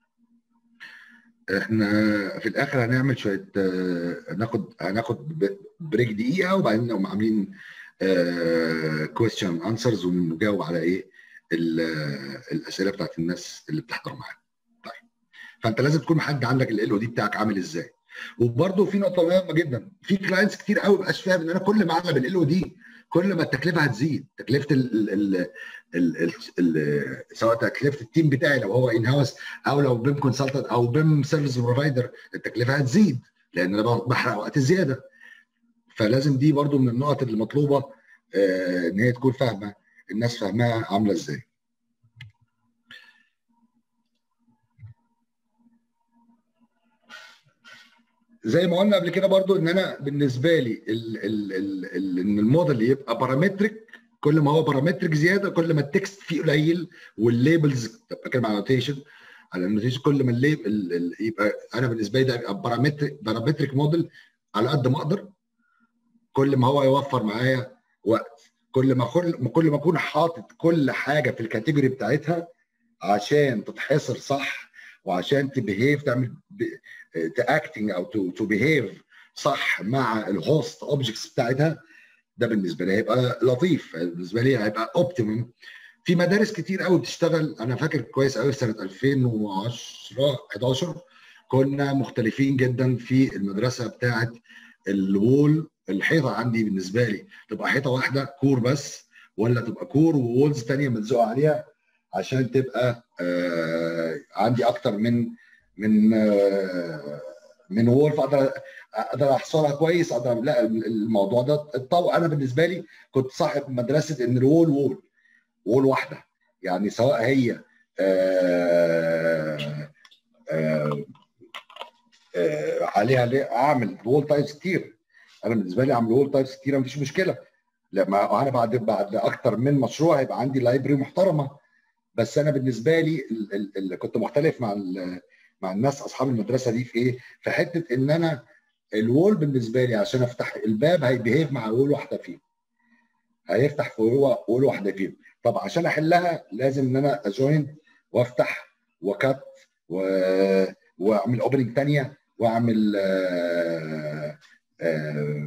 احنا في الاخر هنعمل شويه هناخد هناخد بريك دقيقه وبعدين نقوم عاملين كويستشن انسرز ونجاوب على ايه الاسئله بتاعت الناس اللي بتحضر معانا طيب فانت لازم تكون حد عندك ال او دي بتاعك عامل ازاي وبرده في نقطه مهمه جدا في كلاينتس كتير قوي مبقاش فاهم ان انا كل ما اعلى بالال او دي كل ما التكلفه هتزيد تكلفه ال ال ال ال سواء تكلفه التيم بتاعي لو هو ان هاوس او لو بيم كونسلتنت او بيم سيرفيس بروفايدر التكلفه هتزيد لان انا بحرق وقت زياده فلازم دي برضو من النقط اللي مطلوبه آه ان هي تكون فاهمه الناس فاهماها عامله ازاي زي ما قلنا قبل كده برضو ان انا بالنسبه لي ال ال ال ال ان الموديل يبقى بارامتريك كل ما هو بارامتريك زياده كل ما التكست فيه قليل والليبلز بتكلم على النوتيشن على النوتيشن كل ما الليبل يبقى انا بالنسبه لي ده يبقى بارامتريك بارامتريك موديل على قد ما اقدر كل ما هو يوفر معايا وقت كل ما كل ما اكون حاطط كل حاجه في الكاتيجوري بتاعتها عشان تتحصر صح وعشان تبيهيف تعمل تاكتنج او تو تو بيهيف صح مع الهوست اوبجكتس بتاعتها ده بالنسبه لي هيبقى لطيف بالنسبه لي هيبقى اوبتيمم في مدارس كتير قوي بتشتغل انا فاكر كويس قوي سنه 2010 11 كنا مختلفين جدا في المدرسه بتاعه الوول الحيطه عندي بالنسبه لي تبقى حيطه واحده كور بس ولا تبقى كور وولز ثانيه ملزوقه عليها عشان تبقى آه عندي اكتر من من آه من وول فاقدر اقدر احصرها كويس اقدر لا الموضوع ده اتطور انا بالنسبه لي كنت صاحب مدرسه ان الوول وول وول واحده يعني سواء هي آه آه آه عليها اعمل وول تايبس كتير انا بالنسبه لي اعمل وول تايبس كتير مفيش مشكله لما انا بعد بعد اكتر من مشروع هيبقى عندي لايبرري محترمه بس انا بالنسبه لي اللي كنت مختلف مع مع الناس اصحاب المدرسه دي في ايه؟ في حته ان انا الوول بالنسبه لي عشان افتح الباب هيبيهيف مع وول واحده فيهم. هيفتح في وول واحده فيهم. طب عشان احلها لازم ان انا اجوين وافتح وكت و... واعمل اوبننج ثانيه واعمل آه آه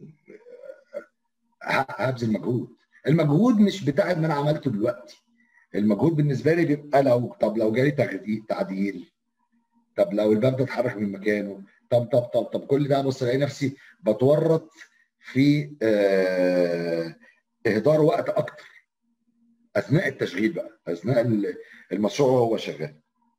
هبذل مجهود. المجهود مش بتاع ان انا عملته دلوقتي. المجهود بالنسبه لي بيبقى لو طب لو جالي تعديل طب لو الباب ده اتحرك من مكانه طب طب طب طب كل ده بص الاقي نفسي بتورط في آه اهدار وقت اكتر اثناء التشغيل بقى اثناء المشروع وهو شغال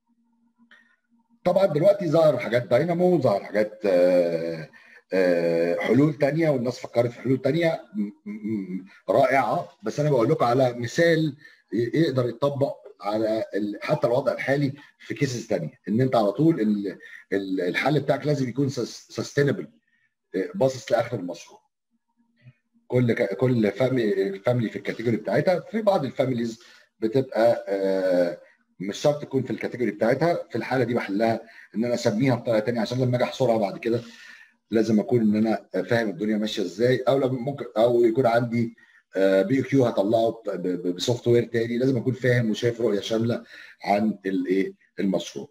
طبعا دلوقتي ظهر حاجات داينامو ظهر حاجات آه آه حلول تانية والناس فكرت في حلول تانية رائعة بس أنا بقول لكم على مثال يقدر يتطبق على حتى الوضع الحالي في كيسز ثانيه ان انت على طول الحل بتاعك لازم يكون سستينبل باصص لاخر المشروع كل كل فاميلي في الكاتيجوري بتاعتها في بعض الفاميليز بتبقى مش شرط تكون في الكاتيجوري بتاعتها في الحاله دي بحلها ان انا اسميها بطريقه ثانيه عشان لما اجي احصرها بعد كده لازم اكون ان انا فاهم الدنيا ماشيه ازاي او لما ممكن او يكون عندي بي كيو هطلعه بسوفت وير تاني لازم اكون فاهم وشايف رؤيه شامله عن الايه المشروع.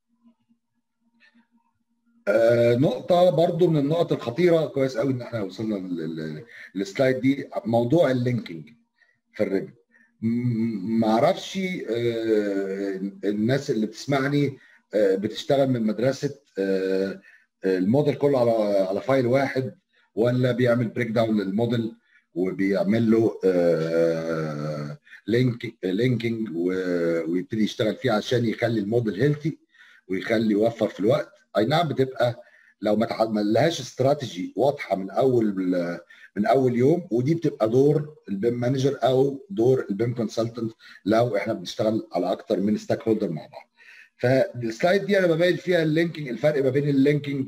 آه نقطة برضو من النقط الخطيرة كويس قوي ان احنا وصلنا للسلايد دي موضوع اللينكينج في الريب ما اعرفش آه الناس اللي بتسمعني آه بتشتغل من مدرسة آه الموديل كله على على فايل واحد ولا بيعمل بريك داون للموديل وبيعمل له آه لينك لينكينج ويبتدي يشتغل فيه عشان يخلي الموديل هيلثي ويخلي يوفر في الوقت اي نعم بتبقى لو ما تعملهاش استراتيجي واضحه من اول من اول يوم ودي بتبقى دور البيم مانجر او دور البيم كونسلتنت لو احنا بنشتغل على اكتر من ستاك هولدر مع بعض فالسلايد دي انا ببين فيها اللينكينج الفرق ما بين اللينكينج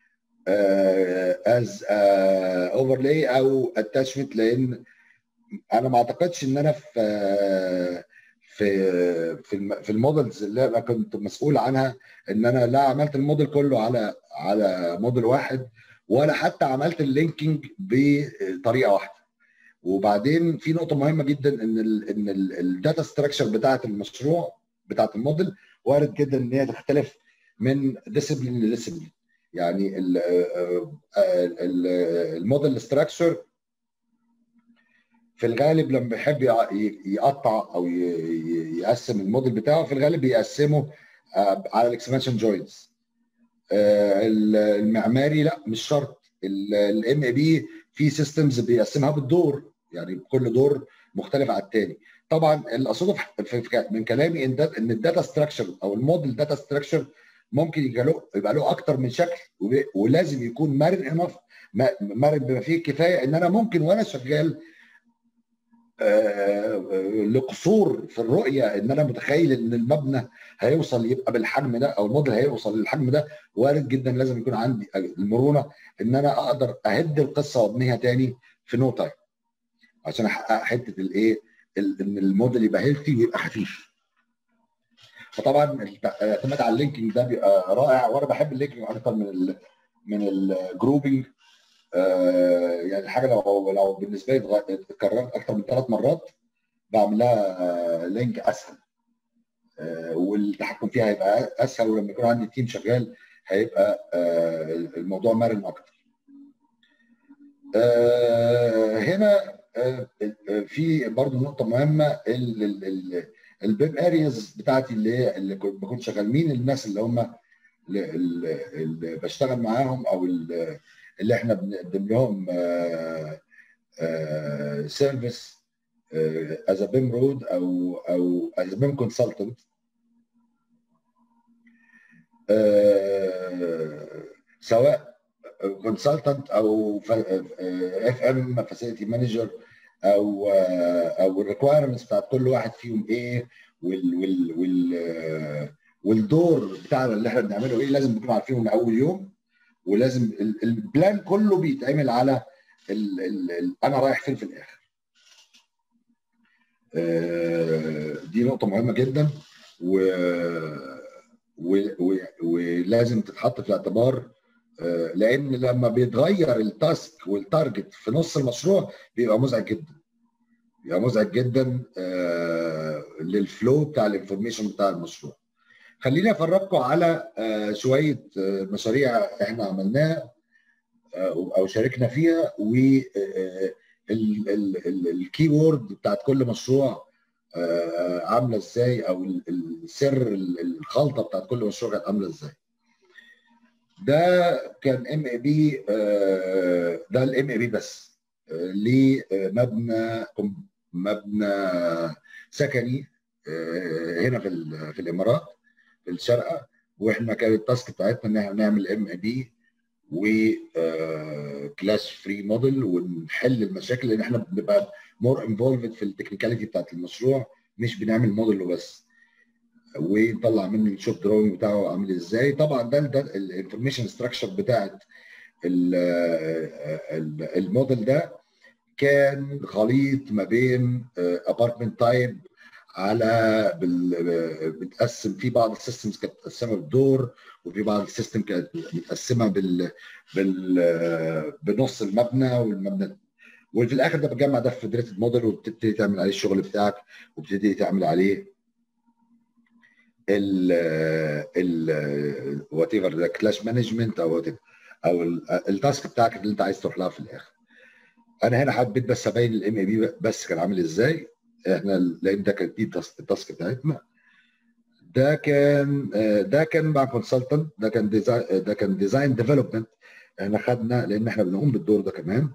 از اوفرلاي او اتاشمنت لان انا ما اعتقدش ان انا في في في في المودلز اللي انا كنت مسؤول عنها ان انا لا عملت الموديل كله على على موديل واحد ولا حتى عملت اللينكينج بطريقه واحده وبعدين في نقطه مهمه جدا ان ال ان الداتا ستراكشر بتاعه المشروع بتاعه الموديل وارد جدا ان هي تختلف من ديسيبلين لديسيبلين يعني الموديل ستراكشر في الغالب لما بيحب يقطع او يقسم الموديل بتاعه في الغالب بيقسمه على الاكسبانشن جوينتس المعماري لا مش شرط الام اي بي في سيستمز بيقسمها بالدور يعني كل دور مختلف عن الثاني طبعا اللي اقصده من كلامي ان ان الداتا ستراكشر او الموديل داتا ستراكشر ممكن يبقى له يبقى له اكتر من شكل ولازم يكون مرن انف مرن بما فيه الكفايه ان انا ممكن وانا شغال لقصور في الرؤيه ان انا متخيل ان المبنى هيوصل يبقى بالحجم ده او الموديل هيوصل للحجم ده وارد جدا لازم يكون عندي المرونه ان انا اقدر اهد القصه وابنيها تاني في نو تايم عشان احقق حته الايه ان الموديل يبقى هيلثي ويبقى خفيف فطبعا الاعتماد على اللينكينج ده بيبقى رائع وانا بحب اللينكينج اكتر من ال من الجروبنج آه يعني الحاجه لو لو بالنسبه لي اتكررت اكتر من ثلاث مرات بعمل لها لينك اسهل آه والتحكم فيها هيبقى اسهل ولما يكون عندي تيم شغال هيبقى آه الموضوع مرن اكتر. هنا في برضه نقطه مهمه البيم ارياز بتاعتي اللي هي اللي بكون شغال مين الناس اللي هم اللي بشتغل معاهم او اللي احنا بنقدم لهم سيرفيس از بيم رود او او از بيم كونسلتنت سواء كونسلتنت او اف ام فاسيلتي مانجر او او الريكوايرمنتس بتاعت كل واحد فيهم ايه وال وال وال والدور بتاعنا اللي احنا بنعمله ايه لازم نكون عارفينه من اول يوم ولازم البلان كله بيتعمل على ال ال ال انا رايح فين في الاخر دي نقطه مهمه جدا و ولازم تتحط في الاعتبار لان لما بيتغير التاسك والتارجت في نص المشروع بيبقى مزعج جدا بيبقى مزعج جدا للفلو بتاع الانفورميشن بتاع المشروع خليني افرجكم على شويه مشاريع احنا عملناها او شاركنا فيها و الكي وورد بتاعت كل مشروع عامله ازاي او السر الخلطه بتاعت كل مشروع كانت عامله ازاي ده كان ام اي بي ده الام اي بي بس لمبنى مبنى سكني هنا في في الامارات في الشارقه واحنا كانت التاسك بتاعتنا ان احنا نعمل ام اي بي و كلاس فري موديل ونحل المشاكل لان احنا بنبقى مور انفولفد في التكنيكاليتي بتاعت المشروع مش بنعمل موديل وبس ونطلع منه الشوب دروينج بتاعه عامل ازاي طبعا ده ده الانفورميشن ستراكشر بتاعت الموديل ده كان خليط ما بين ابارتمنت تايب على بتقسم في بعض السيستمز كانت متقسمه بالدور وفي بعض السيستم كانت متقسمه بال بال بنص المبنى والمبنى وفي الاخر ده بتجمع ده في فيدريتد موديل وبتبتدي تعمل عليه الشغل بتاعك وبتبتدي تعمل عليه ال ال وات ايفر ده كلاش مانجمنت او او التاسك بتاعك اللي انت عايز تروح لها في الاخر. انا هنا حبيت بس ابين الام اي بي بس كان عامل ازاي احنا لان ده كانت دي التاسك بتاعتنا ده كان ده كان مع كونسلتنت ده كان ديزاين ده كان ديزاين ديفلوبمنت احنا خدنا لان احنا بنقوم بالدور ده كمان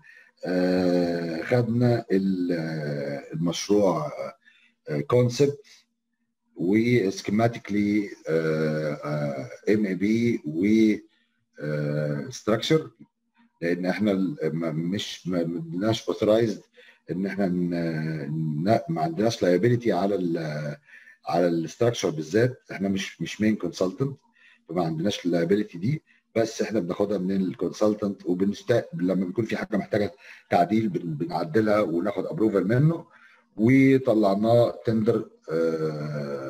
خدنا المشروع كونسبت وسكيماتيكلي ام اي بي و ستراكشر لان احنا مش ما عندناش اوثرايزد ان احنا ما عندناش لايبيليتي على ال على الاستراكشر بالذات احنا مش مش مين كونسلتنت فما عندناش اللايبيليتي دي بس احنا بناخدها من الكونسلتنت وبنست لما بيكون في حاجه محتاجه تعديل بنعدلها وناخد ابروفل منه وطلعناه تندر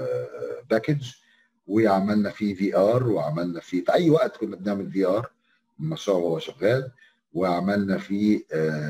باكج وعملنا فيه في ار وعملنا فيه في اي وقت كنا بنعمل في ار المشروع وهو شغال وعملنا فيه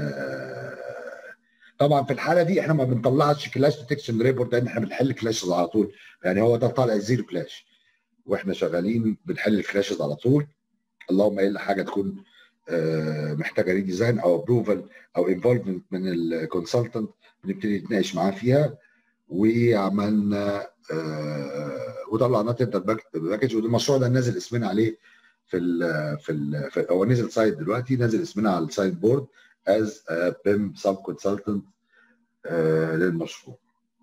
طبعا في الحاله دي احنا ما بنطلعش كلاش ديتكشن ريبورت لان احنا بنحل كلاشز على طول يعني هو ده طالع زيرو كلاش واحنا شغالين بنحل الكلاشز على طول اللهم الا حاجه تكون محتاجه ريديزاين او ابروفال او انفولفمنت من الكونسلتنت بنبتدي نتناقش معاه فيها وعملنا وطلعناه تندر باكج والمشروع ده نازل اسمنا عليه في ال في ال في هو نزل سايت دلوقتي نازل اسمنا على السايت بورد از بيم سب كونسلتنت للمشروع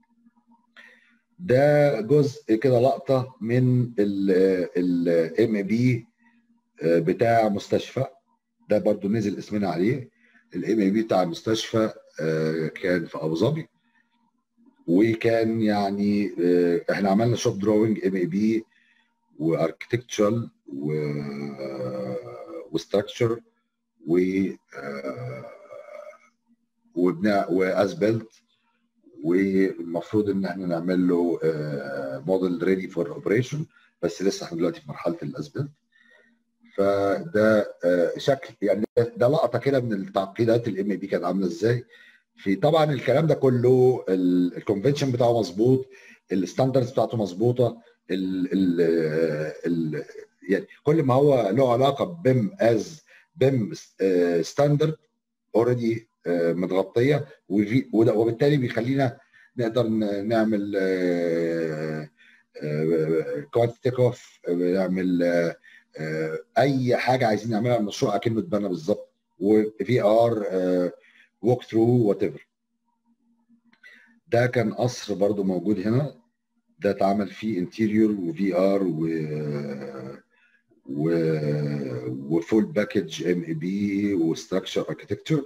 ده جزء كده لقطه من الام اي بي بتاع مستشفى ده برضو نزل اسمنا عليه الام اي بي بتاع المستشفى كان في ابو ظبي وكان يعني احنا عملنا شوب دروينج ام اي بي واركتكتشرال و وستراكشر و وبناء واسبلت والمفروض ان احنا نعمل له موديل ريدي فور اوبريشن بس لسه احنا دلوقتي في مرحله الاسبلت فده شكل يعني ده لقطه كده من التعقيدات الام بي كانت عامله ازاي في طبعا الكلام ده كله الكونفنشن بتاعه مظبوط الستاندردز بتاعته مظبوطه ال ال ال يعني كل ما هو له علاقه ببيم از بيم ستاندرد اوريدي متغطيه وبالتالي بيخلينا نقدر نعمل كوانت تيك اوف نعمل اي حاجه عايزين نعملها المشروع اكنه اتبنى بالظبط وفي ار ووك ثرو وات ايفر ده كان قصر برضو موجود هنا ده اتعمل فيه انتيريور وفي ار و و وفول باكج ام اي بي وستراكشر اركتكتشر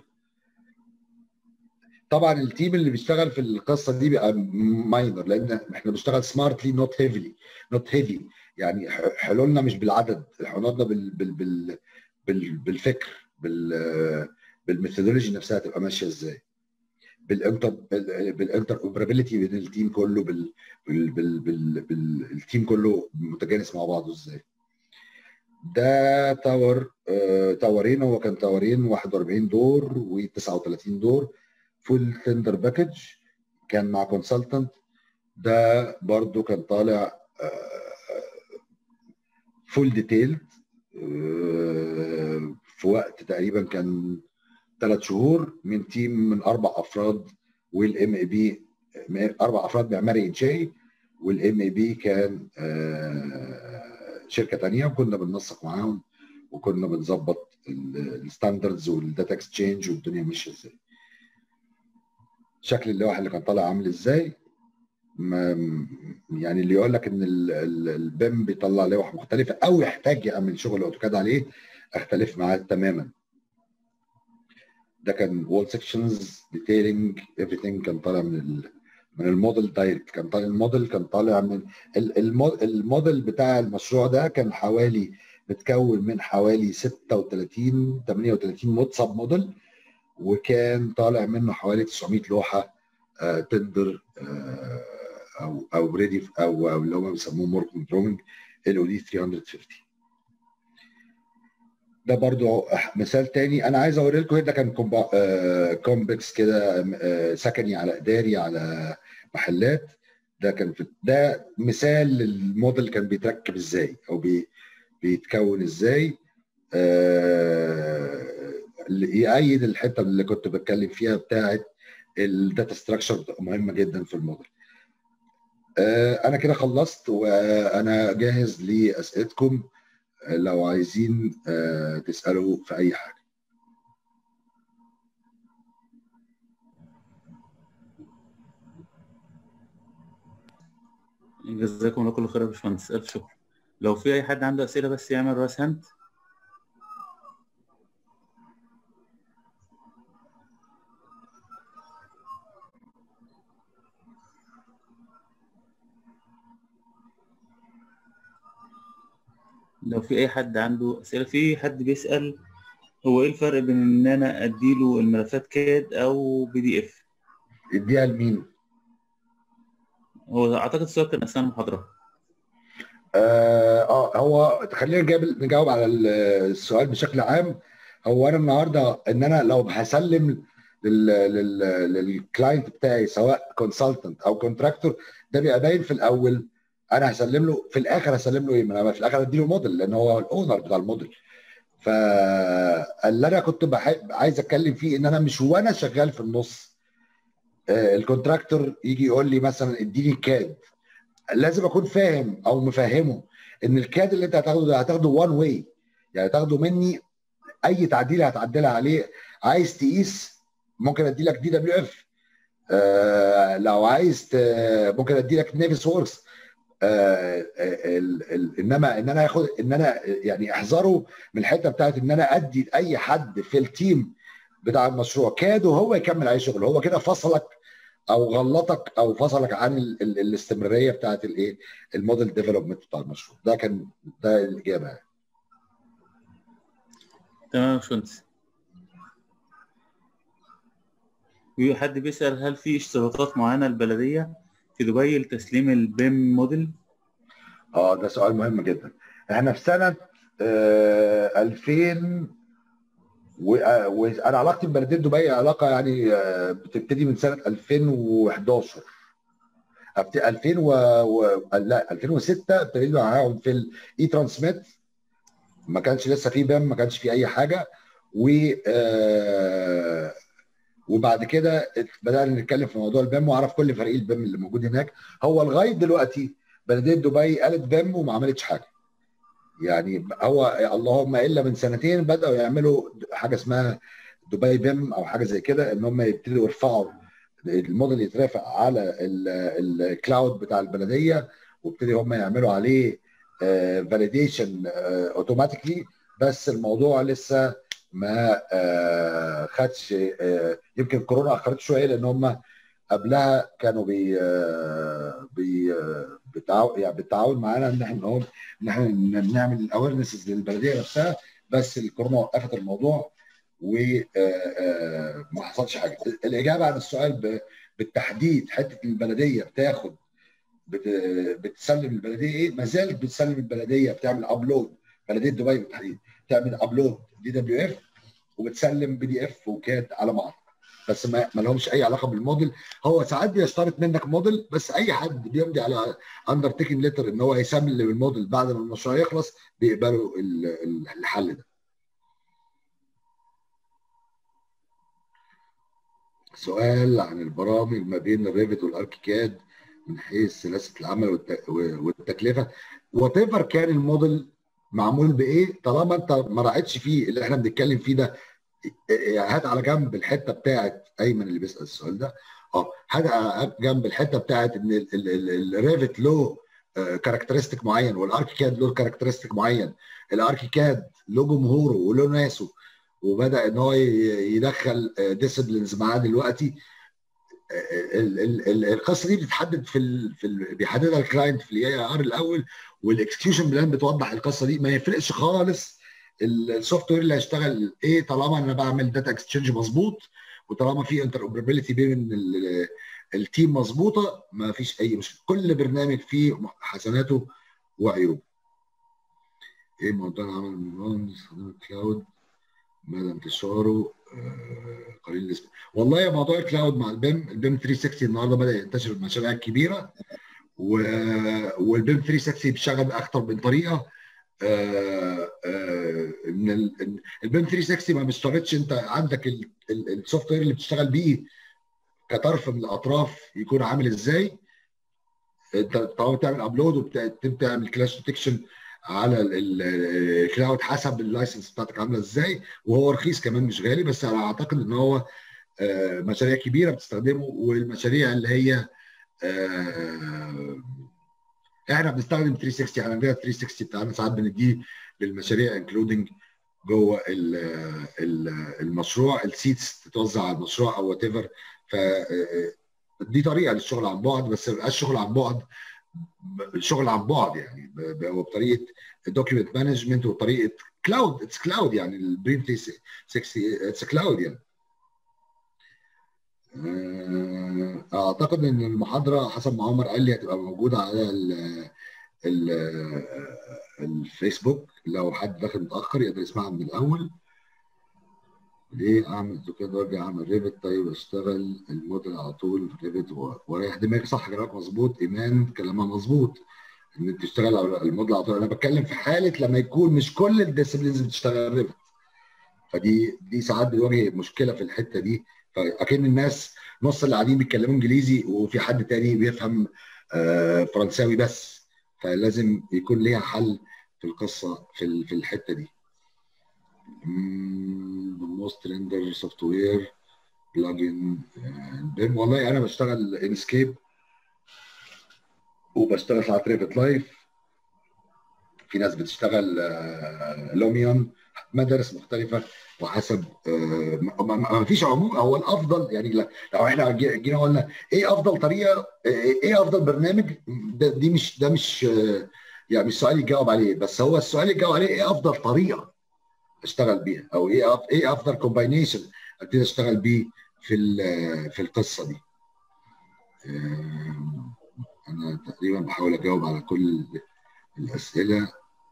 طبعا التيم اللي بيشتغل في القصه دي بيبقى ماينر لان احنا بنشتغل سمارتلي نوت هيفلي نوت هيفي يعني حلولنا مش بالعدد حلولنا بال بال بال بال بالفكر بال بالميثودولوجي نفسها تبقى ماشيه ازاي بالانتر بالانتر اوبرابيلتي بين التيم كله بال بال بال بال بالتيم كله متجانس مع بعضه ازاي ده تاور آه تاورين هو كان تاورين 41 دور و39 دور فول تندر باكج كان مع كونسلتنت ده برضو كان طالع فول ديتيل في وقت تقريبا كان ثلاث شهور من تيم من اربع افراد والام اي بي اربع افراد معماري انشائي والام اي بي كان شركه ثانيه وكنا بننسق معاهم وكنا بنظبط الستاندردز والداتا اكسشينج والدنيا ماشيه ازاي شكل اللوحه اللي كان طالع عامل ازاي ما يعني اللي يقول لك ان البيم بيطلع لوح مختلفه او يحتاج يعمل شغل اوتوكاد عليه اختلف معاه تماما ده كان وول سيكشنز ديتيلنج everything كان طالع من ال من الموديل دايركت كان طالع الموديل كان طالع من الموديل بتاع المشروع ده كان حوالي متكون من حوالي 36 38 مود سب موديل وكان طالع منه حوالي 900 لوحه آه تندر آه او او ريدي او او اللي هم بيسموه موركن دروينج ال او دي 350 ده برضو مثال تاني انا عايز اوري لكم ده كان كومبكس كده سكني على اداري على محلات ده كان في ده مثال للموديل كان بيتركب ازاي او بي بيتكون ازاي آه يأيد الحته اللي كنت بتكلم فيها بتاعه الداتا ستراكشر مهمه جدا في الموديل آه انا كده خلصت وانا جاهز لاسئلتكم لو عايزين آه تسالوا في اي حاجه جزاكم الله كل خير يا باشمهندس الف شكر لو في اي حد عنده اسئله بس يعمل راس هاند لو في اي حد عنده اسئله في حد بيسال هو ايه الفرق بين ان انا اديله الملفات كاد او بي دي اف اديها لمين هو اعتقد السؤال كان اثناء المحاضره اه آه، هو خلينا نجاوب نجاوب على السؤال بشكل عام هو انا النهارده ان انا لو هسلم للكلاينت بتاعي سواء كونسلتنت او كونتراكتور ده بيبقى باين في الاول انا هسلم له في الاخر هسلم له ايه؟ ما انا في الاخر ادي له موديل لان هو الاونر بتاع الموديل فاللي انا كنت بحب عايز اتكلم فيه ان انا مش وانا شغال في النص آه، الكونتراكتور يجي يقول لي مثلا اديني كاد لازم اكون فاهم او مفهمه ان الكاد اللي انت هتاخده ده هتاخده وان واي يعني هتاخده مني اي تعديل هتعدلها عليه عايز تقيس ممكن ادي لك دي دبليو اف لو عايز ممكن ادي لك نيفس ووركس آه انما ان انا اخد ان انا يعني احذروا من الحته بتاعت ان انا ادي اي حد في التيم بتاع المشروع كاد وهو يكمل عليه شغل هو كده فصلك او غلطك او فصلك عن ال ال الاستمراريه بتاعت الايه الموديل ديفلوبمنت بتاع المشروع ده كان ده الاجابه يعني. تمام يا باشمهندس في حد بيسأل هل في اشتراطات معينة البلدية في دبي لتسليم البيم موديل؟ اه ده سؤال مهم جدا احنا في سنه آه 2000 وانا علاقتي ببلديه دبي علاقه يعني آه بتبتدي من سنه 2011 أبت- 2000 و... و... لا 2006 ابتدينا معاهم في الاي ترانسميت ما كانش لسه في بيم ما كانش في اي حاجه و آه، وبعد كده بدانا نتكلم في موضوع البيم واعرف كل فريق البيم اللي موجود هناك هو لغايه دلوقتي بلديه دبي قالت بيم وما عملتش حاجه يعني هو اللهم الا من سنتين بداوا يعملوا حاجه اسمها دبي بيم او حاجه زي كده ان هم يبتدوا يرفعوا الموديل يترافع على ال- الكلاود بتاع البلديه وابتدي هم يعملوا عليه فاليديشن اوتوماتيكلي بس الموضوع لسه ما آه، خدش آه، يمكن كورونا اخرت شويه لان هم قبلها كانوا بي آه، بي آه، بالتعاون يعني بالتعاون معانا ان احنا نقول ان احنا نعمل الاويرنس للبلديه نفسها بس الكورونا وقفت الموضوع وما حصلش حاجه الاجابه عن السؤال ب- بالتحديد حته البلديه بتاخد بت- بتسلم البلديه ايه ما زالت بتسلم البلديه بتعمل ابلود بلديه دبي بالتحديد تعمل ابلود دي دبليو اف وبتسلم بي دي اف وكاد على بعض بس ما, ما لهمش اي علاقه بالموديل هو ساعات بيشترط منك موديل بس اي حد بيمضي على اندر تيكن ليتر ان هو يسلم الموديل بعد ما المشروع يخلص بيقبلوا ال- ال- الحل ده سؤال عن البرامج ما بين الريفت والاركيكاد من حيث سلاسه العمل والت- والتكلفه وات ايفر كان الموديل معمول بايه طالما انت ما راعيتش فيه اللي احنا بنتكلم فيه ده يعني هات على جنب الحته بتاعت ايمن اللي بيسال السؤال ده اه هات على جنب الحته بتاعت ان ال- ال- ال- الريفت له كاركترستيك معين والاركيكاد له كاركترستيك معين الاركيكاد له جمهوره وله ناسه وبدا ان هو ي- يدخل ديسيبلينز معاه دلوقتي ال- ال- ال- القصه دي بتتحدد في ال في ال بيحددها الكلاينت في الاي ار الاول والاكسكيوشن بلان بتوضح القصه دي ما يفرقش خالص السوفت وير اللي هيشتغل ايه طالما انا بعمل داتا اكسشينج مظبوط وطالما في انتر اوبرابيلتي بين ال- التيم مظبوطه ما فيش اي مشكله كل برنامج فيه حسناته وعيوبه ايه موضوع العمل من الكلاود مدى انتشاره آه، قليل الاسم والله يا موضوع الكلاود مع البيم البيم 360 النهارده بدا ينتشر في المشاريع الكبيره و... والبيم 360 بيشتغل باكثر من طريقه آه، آه، ان ال- إن البيم 360 ما بيشترطش انت عندك ال- ال- السوفت وير اللي بتشتغل بيه كطرف من الاطراف يكون عامل ازاي انت طالما بتعمل ابلود وبتعمل كلاش ديتكشن على ال- ال- الكلاود حسب اللايسنس بتاعتك عامله ازاي وهو رخيص كمان مش غالي بس انا اعتقد ان هو آه، مشاريع كبيره بتستخدمه والمشاريع اللي هي آه، احنا بنستخدم 360 احنا عندنا 360 بتاعنا ساعات بنديه للمشاريع انكلودنج جوه ال- ال- المشروع السيتس تتوزع على المشروع او وات ايفر ف آه، دي طريقه للشغل عن بعد بس ما يبقاش شغل عن بعد الشغل عن بعد يعني ب- ب- هو بطريقه دوكيومنت مانجمنت وطريقه كلاود اتس كلاود يعني البريم 360 اتس كلاود يعني آه، اعتقد ان المحاضره حسب ما عمر قال لي هتبقى موجوده على ال- الفيسبوك لو حد داخل متاخر يقدر يسمعها من الاول ليه اعمل كده وارجع اعمل ريفت طيب اشتغل الموديل على طول ريفت واريح دماغي صح كلامك مظبوط ايمان كلامها مظبوط ان انت تشتغل على الموديل على طول انا بتكلم في حاله لما يكون مش كل الديسبلينز بتشتغل ريفت فدي دي ساعات بتواجه مشكله في الحته دي فاكن الناس نص اللي قاعدين بيتكلموا انجليزي وفي حد تاني بيفهم آه فرنساوي بس فلازم يكون ليها حل في القصه في في الحته دي موست ريندر سوفت وير بلجن والله انا بشتغل انسكيب وبشتغل ساعات ريفت لايف في ناس بتشتغل لوميون مدارس مختلفه وحسب ما فيش عموم هو الافضل يعني لو احنا جينا قلنا ايه افضل طريقه ايه افضل برنامج ده دي مش ده مش يعني مش سؤال يجاوب عليه بس هو السؤال يجاوب عليه ايه افضل طريقه اشتغل بيها او ايه ايه افضل كومباينيشن ابتدي اشتغل بيه في في القصه دي انا تقريبا بحاول اجاوب على كل الاسئله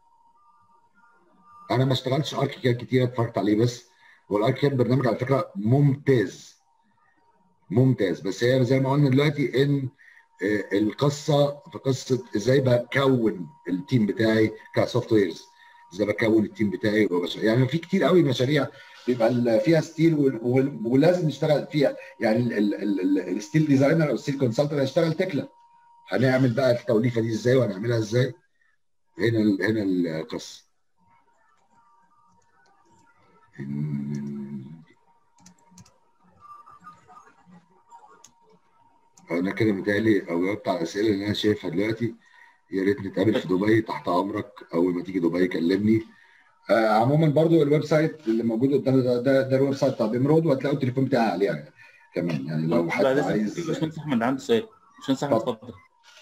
انا ما اشتغلتش اركيكاد كتير اتفرجت عليه بس هو الاركيكاد برنامج على فكره ممتاز ممتاز بس هي زي ما قلنا دلوقتي ان القصه في قصه ازاي بكون التيم بتاعي كسوفت ويرز ازاي بكون التيم بتاعي يعني في كتير قوي مشاريع بيبقى فيها ستيل ولازم نشتغل فيها يعني الستيل ديزاينر او الستيل كونسلتنت هيشتغل تكلا هنعمل بقى التوليفه دي ازاي وهنعملها ازاي هنا هنا القصه انا كده متهيألي او جاوبت على الاسئله اللي انا شايفها دلوقتي يا ريت نتقابل في دبي تحت امرك اول ما تيجي دبي كلمني آه عموما برضو الويب سايت اللي موجود قدامنا ده, ده, ده الويب سايت بتاع بيمرود وهتلاقوا التليفون بتاعي عليه يعني كمان يعني لو حد عايز باشمهندس احمد عنده سؤال باشمهندس احمد اتفضل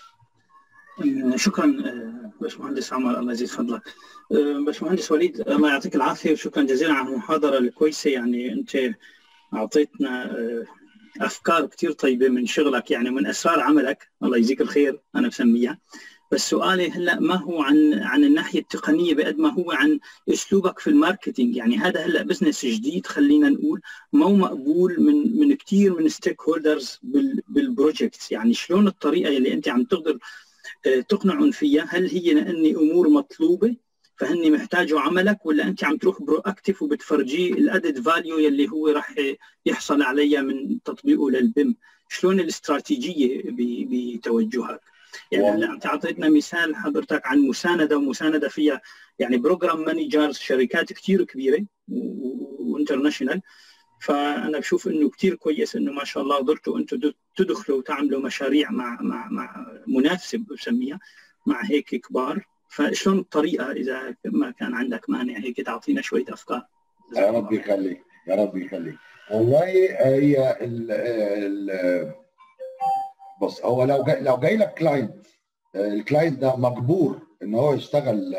شكرا باشمهندس عمر الله يزيد فضلك باشمهندس وليد الله يعطيك العافيه وشكرا جزيلا على المحاضره الكويسه يعني انت اعطيتنا افكار كثير طيبه من شغلك يعني من اسرار عملك الله يجزيك الخير انا بسميها بس سؤالي هلا ما هو عن عن الناحيه التقنيه بقد ما هو عن اسلوبك في الماركتينج يعني هذا هلا بزنس جديد خلينا نقول مو مقبول من من كثير من ستيك هولدرز بالبروجكتس يعني شلون الطريقه اللي انت عم تقدر تقنعهم فيها هل هي لاني امور مطلوبه فهني محتاجوا عملك ولا انت عم تروح برو اكتف وبتفرجيه الادد فاليو يلي هو راح يحصل عليها من تطبيقه للبيم شلون الاستراتيجيه بتوجهك يعني هلا انت اعطيتنا مثال حضرتك عن مسانده ومسانده فيها يعني بروجرام مانجرز شركات كثير كبيره وانترناشونال فانا بشوف انه كثير كويس انه ما شاء الله قدرتوا انتم تدخلوا وتعملوا مشاريع مع مع مع منافسه بسميها مع هيك كبار فشلون الطريقه اذا ما كان عندك مانع هيك تعطينا شويه افكار يا رب يخليك يا رب يخليك والله هي ال ال بص هو لو جاي لو جاي لك كلاينت الكلاينت ده مجبور ان هو يشتغل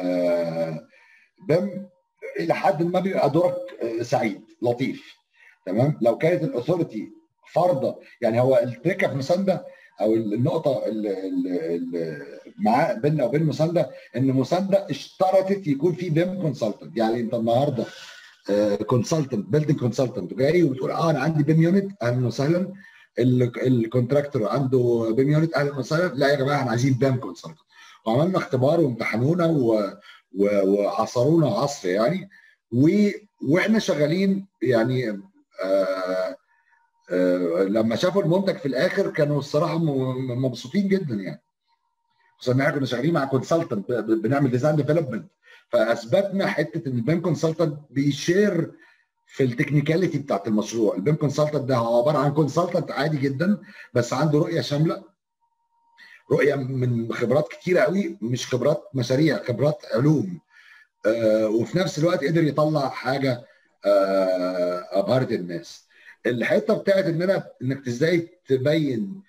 بم الى حد ما بيبقى دورك سعيد لطيف تمام لو كانت الاثوريتي فرضه يعني هو التركه في مسانده او النقطه اللي معاه بيننا وبين مسانده ان مسانده اشترطت يكون في بيم كونسلتنت يعني انت النهارده كونسلتنت بيلدنج كونسلتنت جاي وبتقول اه انا عندي بيم يونت اهلا وسهلا الكونتراكتور عنده بيم يونت اهلا وسهلا لا يا جماعه احنا عايزين بيم كونسلتنت وعملنا اختبار وامتحنونا و... و... وعصرونا عصر يعني و... واحنا شغالين يعني آه آه لما شافوا المنتج في الاخر كانوا الصراحه مبسوطين جدا يعني خصوصا ان احنا كنا شغالين مع كونسلتنت بنعمل ديزاين ديفلوبمنت فاثبتنا حته ان البيم كونسلتنت بيشير في التكنيكاليتي بتاعت المشروع البيم كونسلتنت ده هو عباره عن كونسلتنت عادي جدا بس عنده رؤيه شامله رؤيه من خبرات كتيره قوي مش خبرات مشاريع خبرات علوم آه وفي نفس الوقت قدر يطلع حاجه آه ابهرت الناس الحته بتاعت ان انا انك ازاي تبين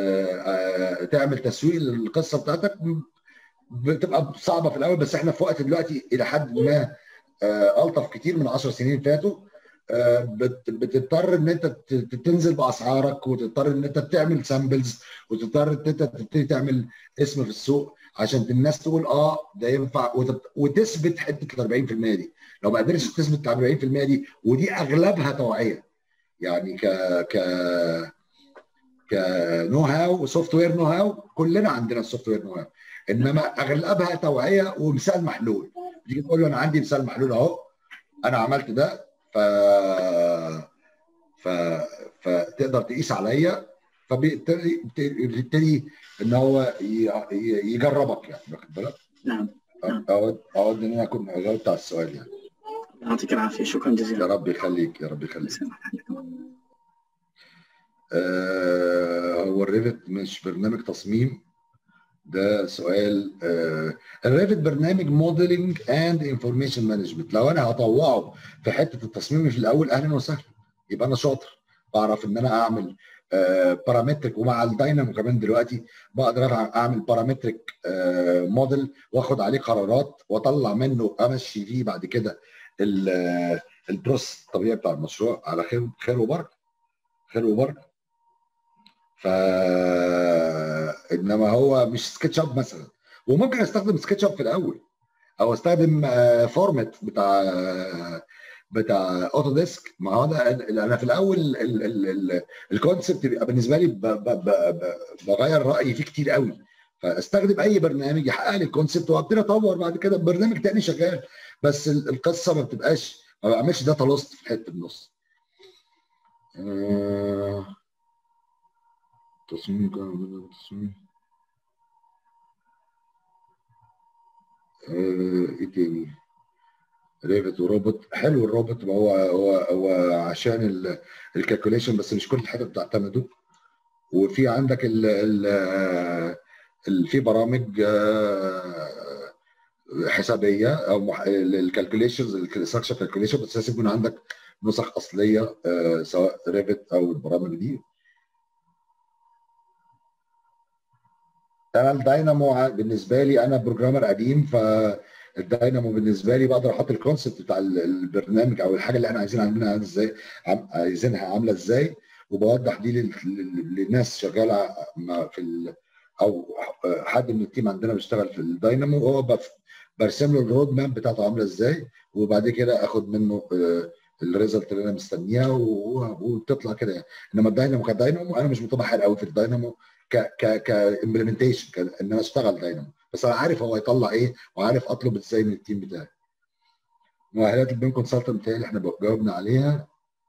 آه تعمل تسويق للقصه بتاعتك بتبقى صعبه في الاول بس احنا في وقت دلوقتي الى حد ما الطف كتير من 10 سنين فاتوا بتضطر ان انت تنزل باسعارك وتضطر ان انت تعمل سامبلز وتضطر ان انت تبتدي تعمل اسم في السوق عشان الناس تقول اه ده ينفع وتثبت حته ال 40% دي لو ما قدرتش تثبت ال 40% دي ودي اغلبها توعيه يعني ك ك كنو هاو سوفت وير نو هاو كلنا عندنا السوفت وير نو هاو انما اغلبها توعيه ومثال محلول تيجي تقول له انا عندي مثال محلول اهو انا عملت ده ف ف فتقدر تقيس عليا فبيبتدي ان هو يجربك يعني واخد بالك؟ نعم اود اود ان انا اكون جاوبت على السؤال يعني يعطيك العافيه شكرا جزيلا يا رب يخليك يا رب يخليك آه هو الريفت مش برنامج تصميم ده سؤال آه الريفت برنامج موديلنج اند انفورميشن مانجمنت لو انا هطوعه في حته التصميم في الاول اهلا وسهلا يبقى انا شاطر بعرف ان انا اعمل آه بارامتريك ومع الداينامو كمان دلوقتي بقدر اعمل بارامتريك آه موديل واخد عليه قرارات واطلع منه امشي فيه بعد كده البروس الطبيعي بتاع المشروع على خير خير وبركه خير وبركه ف انما هو مش سكتش اب مثلا وممكن استخدم سكتش اب في الاول او استخدم فورمات بتاع بتاع اوتو ديسك ما هو انا انا في الاول الكونسبت بيبقى بالنسبه لي ب ب ب بغير رايي فيه كتير قوي فاستخدم اي برنامج يحقق لي الكونسبت وابتدي اطور بعد كده برنامج تاني شغال بس القصه ما بتبقاش ما بعملش داتا لوست في الحته النص آه تصميم كان تصميم آه ايه تاني ريفت وروبوت حلو الروبوت ما هو هو هو عشان الكالكوليشن بس مش كل الحاجه بتعتمده وفي عندك ال ال في برامج حسابيه او الكالكوليشنز الستراكشر كالكوليشن بس لازم يكون عندك نسخ اصليه سواء ريفت او البرامج دي انا الداينامو بالنسبه لي انا بروجرامر قديم فالداينامو بالنسبه لي بقدر احط الكونسبت بتاع البرنامج او الحاجه اللي احنا عايزين عاملينها ازاي عايزينها عامله ازاي وبوضح دي للناس شغاله في ال او حد من التيم عندنا بيشتغل في الداينامو وهو برسم له الرود ماب بتاعته عامله ازاي وبعد كده اخد منه الريزلت اللي انا مستنيها وتطلع كده يعني انما الداينامو كداينامو انا مش متبحر قوي في الداينامو ك ك كامبلمنتيشن ان انا اشتغل داينامو بس انا عارف هو هيطلع ايه وعارف اطلب ازاي من التيم بتاعي مؤهلات البين كونسلتنت بتاعي احنا جاوبنا عليها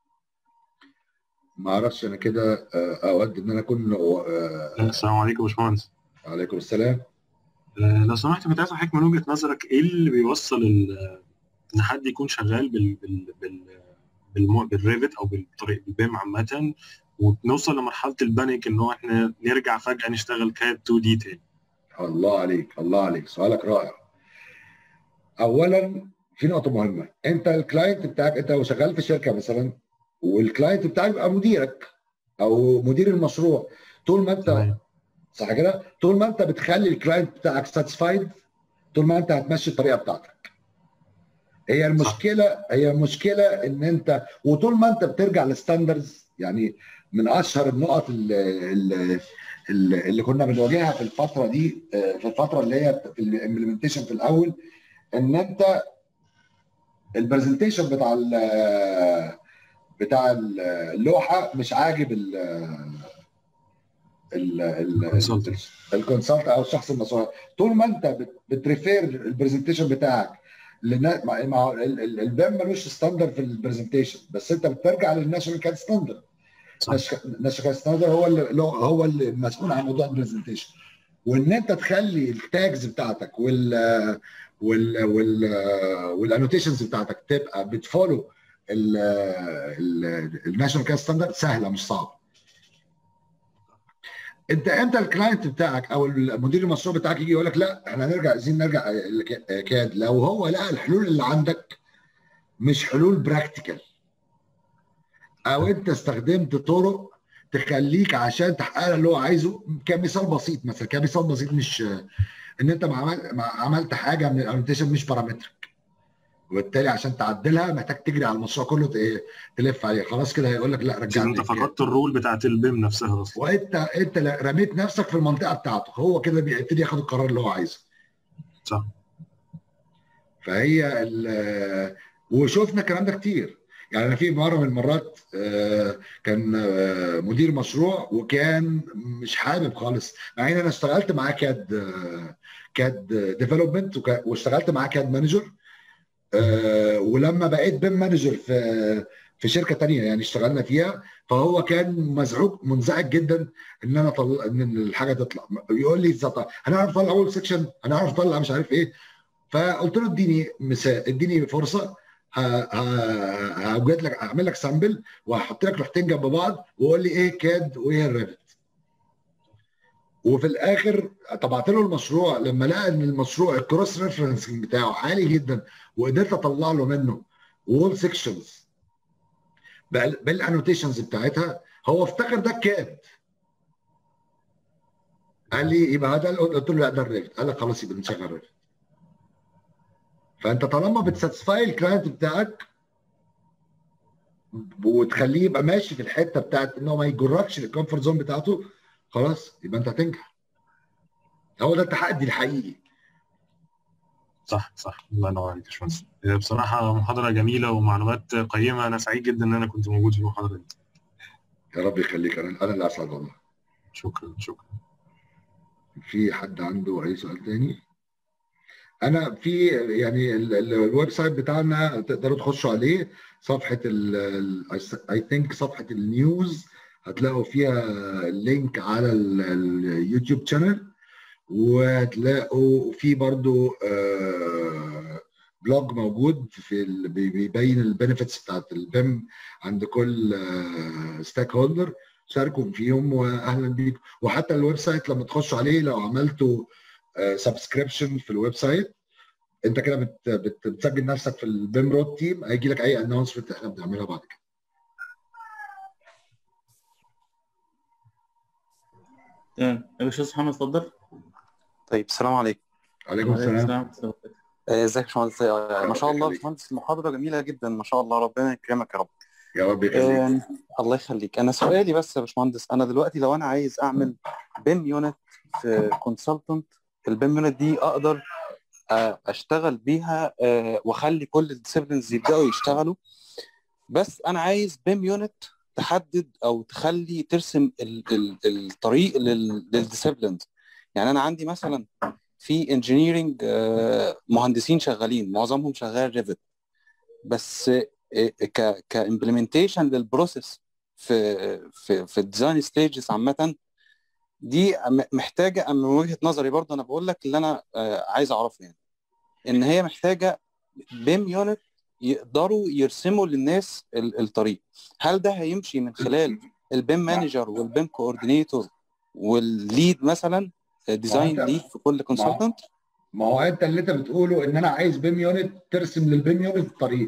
ما اعرفش انا كده اود ان انا اكون السلام عليكم يا باشمهندس وعليكم السلام لو سمحت كنت عايز حضرتك من وجهه نظرك ايه اللي بيوصل ان حد يكون شغال بال بال بال بالمو... بالريفت او بالطريق بالبيم عامه ونوصل لمرحله البانيك ان هو احنا نرجع فجاه نشتغل كاد 2 دي تاني الله عليك الله عليك سؤالك رائع اولا في نقطه مهمه انت الكلاينت بتاعك انت لو شغال في شركه مثلا والكلاينت بتاعك يبقى مديرك او مدير المشروع طول ما انت صح كده طول ما انت بتخلي الكلاينت بتاعك ساتسفايد طول ما انت هتمشي الطريقه بتاعتك هي المشكله صح. هي المشكله ان انت وطول ما انت بترجع للستاندرز يعني من اشهر النقط اللي, اللي كنا بنواجهها في الفتره دي في الفتره اللي هي في الامبلمنتيشن في الاول ان انت البرزنتيشن بتاع بتاع اللوحه مش عاجب ال الكونسلت او الشخص المسؤول طول ما انت بتريفير البرزنتيشن بتاعك لنا مع البام ملوش ستاندرد في البرزنتيشن بس انت بترجع للناشونال كاد ستاندرد الناشونال كاد ستاندرد هو اللي هو اللي مسؤول عن موضوع البرزنتيشن وان انت تخلي التاجز بتاعتك وال وال وال والانوتيشنز بتاعتك تبقى بتفولو الناشونال كاد ستاندرد سهله مش صعبه انت امتى الكلاينت بتاعك او المدير المشروع بتاعك يجي يقول لك لا احنا هنرجع عايزين نرجع كاد لو هو لقى الحلول اللي عندك مش حلول براكتيكال او انت استخدمت طرق تخليك عشان تحقق اللي هو عايزه كمثال بسيط مثلا كمثال بسيط مش ان انت عملت حاجه من الانوتيشن مش بارامترك وبالتالي عشان تعدلها محتاج تجري على المشروع كله ت- تلف عليه خلاص كده هيقول لك لا عشان رجعني انت فقدت الرول بتاعت البيم نفسها اصلا وانت انت لا- رميت نفسك في المنطقه بتاعته هو كده بيبتدي ياخد القرار اللي هو عايزه صح فهي ال- وشفنا الكلام ده كتير يعني انا في مره من المرات آه، كان آه، مدير مشروع وكان مش حابب خالص مع ان انا اشتغلت معاه كاد آه، كاد ديفلوبمنت واشتغلت معاه كاد مانجر آه، ولما بقيت بيم مانجر في في شركه تانية يعني اشتغلنا فيها فهو كان مزعوج منزعج جدا ان انا طلع ان الحاجه تطلع يقول لي "زط- هنعرف نطلع اول سيكشن هنعرف نطلع مش عارف ايه فقلت له اديني مثال اديني فرصه ه- ه- هوجد لك هعمل لك سامبل وهحط لك لوحتين جنب بعض وقول لي ايه كاد وايه الريفت وفي الاخر طبعت له المشروع لما لقى ان المشروع الكروس ريفرنسنج بتاعه عالي جدا وقدرت اطلع له منه وول سيكشنز بالانوتيشنز بتاعتها هو افتكر ده كاد قال لي يبقى ده قلت له لا ده الريفت قال لك خلاص يبقى نشغل ريفت فانت طالما بتساتسفاي الكلاينت بتاعك وتخليه يبقى ماشي في الحته بتاعت ان هو ما يجركش للكومفورت زون بتاعته خلاص يبقى انت هتنجح هو ده التحدي الحقيقي صح صح الله ينور عليك يا باشمهندس آه، بصراحه محاضره جميله ومعلومات قيمه انا سعيد جدا ان انا كنت موجود في المحاضره دي يا رب يخليك انا انا اللي اسعد والله شكرا شكرا في حد عنده اي سؤال تاني انا في يعني ال- ال- الويب سايت بتاعنا تقدروا تخشوا عليه صفحه اي ثينك صفحه النيوز هتلاقوا فيها لينك على ال- اليوتيوب شانل وهتلاقوا في برضو آه، بلوج موجود في ال- بي- بيبين البنفيتس بتاعت البيم عند كل ستيك هولدر شاركوا فيهم واهلا بيكم وحتى الويب سايت لما تخشوا عليه لو عملتوا سبسكريبشن في الويب سايت انت كده بت بت بتسجل نفسك في البيم رود تيم هيجي لك اي انونسمنت احنا بنعملها بعد كده تمام يا باشمهندس محمد اتفضل طيب السلام عليكم عليكم السلام السلام آه، ازيك يا باشمهندس آه، ما شاء الله يا يخليك. باشمهندس المحاضرة جميلة جدا ما شاء الله ربنا يكرمك يا رب يا رب يخليك آه، الله يخليك انا سؤالي بس يا باشمهندس انا دلوقتي لو انا عايز اعمل بيم يونت في كونسلتنت البيم يونت دي اقدر آه، اشتغل بيها آه، واخلي كل الديسيبلينز يبداوا يشتغلوا بس انا عايز بيم يونت تحدد او تخلي ترسم ال ال الطريق للديسيبلينز يعني انا عندي مثلا في انجينيرنج مهندسين شغالين معظمهم شغال ريفت بس آه، ك كامبلمنتيشن للبروسيس في في في الديزاين ستيجز عامه دي م- محتاجه من وجهه نظري برضه انا بقول لك اللي انا آه، عايز اعرفه يعني ان هي محتاجه بيم يونت يقدروا يرسموا للناس ال- الطريق هل ده هيمشي من خلال البيم مانجر والبيم كوردينيتور والليد مثلا ديزاين ما هو أنت- ليد في كل كونسلتنت ما هو انت اللي انت بتقوله ان انا عايز بيم يونت ترسم للبيم يونت الطريق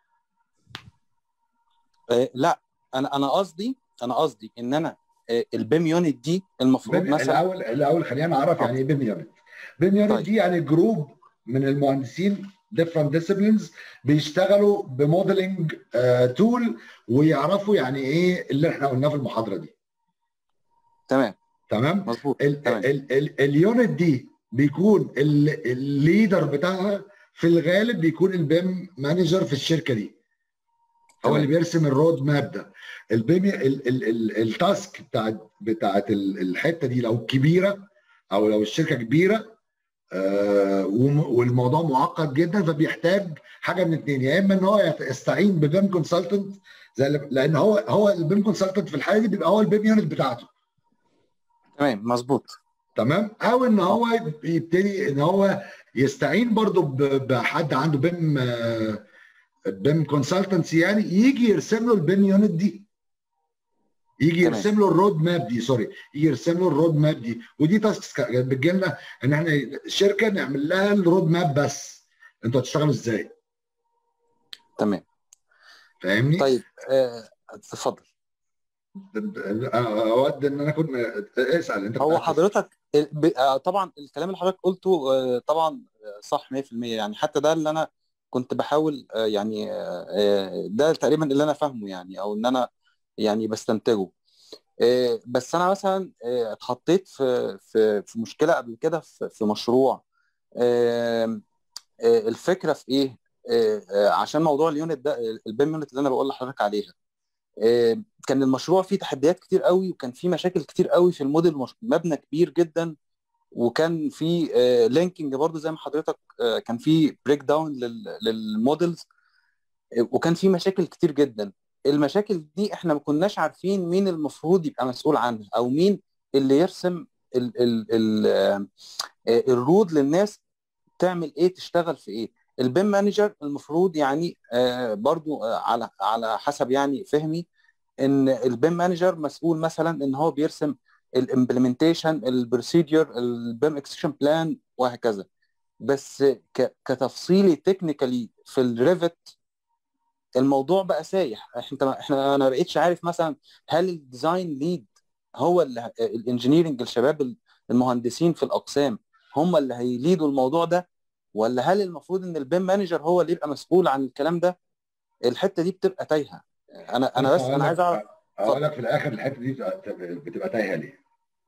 آه لا انا انا قصدي انا قصدي ان انا آه البيم يونت دي المفروض بيم مثلا الاول الاول خلينا نعرف يعني ايه بيم يونت بيم يونت طيب. دي يعني جروب من المهندسين different disciplines بيشتغلوا بموديلنج تول ويعرفوا يعني ايه اللي احنا قلناه في المحاضره دي تمام تمام مظبوط ال تمام ال ال اليونت دي بيكون ال- الليدر بتاعها في الغالب بيكون البيم مانجر في الشركه دي هو تمام. اللي بيرسم الرود ماب ده البيم ال ال ال التاسك بتاعت بتاعت ال- الحته دي لو كبيره او لو الشركه كبيره آه وم- والموضوع معقد جدا فبيحتاج حاجه من اثنين يا اما ان هو يت- يستعين ببيم كونسلتنت زي اللي- لان هو هو البيم كونسلتنت في الحاله دي بيبقى هو البيم يونت بتاعته تمام مظبوط تمام او ان هو يبتدي ان هو يستعين برضه ب- بحد عنده بيم آه، بيم كونسلتنسي يعني يجي يرسم له البيم يونت دي يجي تمام. يرسم له الرود ماب دي سوري يجي يرسم له الرود ماب دي ودي تاسكس بتجي لنا ان احنا الشركه نعمل لها الرود ماب بس انتوا هتشتغلوا ازاي تمام فاهمني؟ طيب آه، اتفضل اود ان انا اكون اسال انت هو كنت عايز- حضرتك ال- ب- آه، طبعا الكلام اللي حضرتك قلته آه، طبعا آه، صح 100% يعني حتى ده اللي انا كنت بحاول آه، يعني آه، آه، ده تقريبا اللي انا فاهمه يعني او ان انا يعني بستنتجه آه، بس انا مثلا آه، اتحطيت في في في مشكله قبل كده في في مشروع آه، آه، الفكره في ايه آه، آه، عشان موضوع اليونت ده البيم يونت اللي انا بقول لحضرتك عليها آه، كان المشروع فيه تحديات كتير قوي وكان فيه مشاكل كتير قوي في الموديل مش- مبنى كبير جدا وكان في لينكينج برضو زي ما حضرتك آه، كان في بريك داون للمودلز وكان في مشاكل كتير جدا المشاكل دي احنا ما كناش عارفين مين المفروض يبقى مسؤول عنها او مين اللي يرسم ال ال ال آه، الرود للناس تعمل ايه تشتغل في ايه البيم مانجر المفروض يعني آه، برضو آه، على على حسب يعني فهمي ان البيم مانجر مسؤول مثلا ان هو بيرسم الامبلمنتيشن البروسيدور البيم اكسكشن بلان وهكذا بس ك- كتفصيلي تكنيكالي في الريفت الموضوع بقى سايح احنا احنا انا ما بقتش عارف مثلا هل الديزاين ليد هو اللي الانجينيرنج الشباب المهندسين في الاقسام هم اللي هيليدوا الموضوع ده ولا هل المفروض ان البيم مانجر هو اللي يبقى مسؤول عن الكلام ده الحته دي بتبقى تايهه انا انا بس أقول انا لك- عايز اعرف اقول لك في الاخر الحته دي بتبقى- بتبقى تايهه ليه؟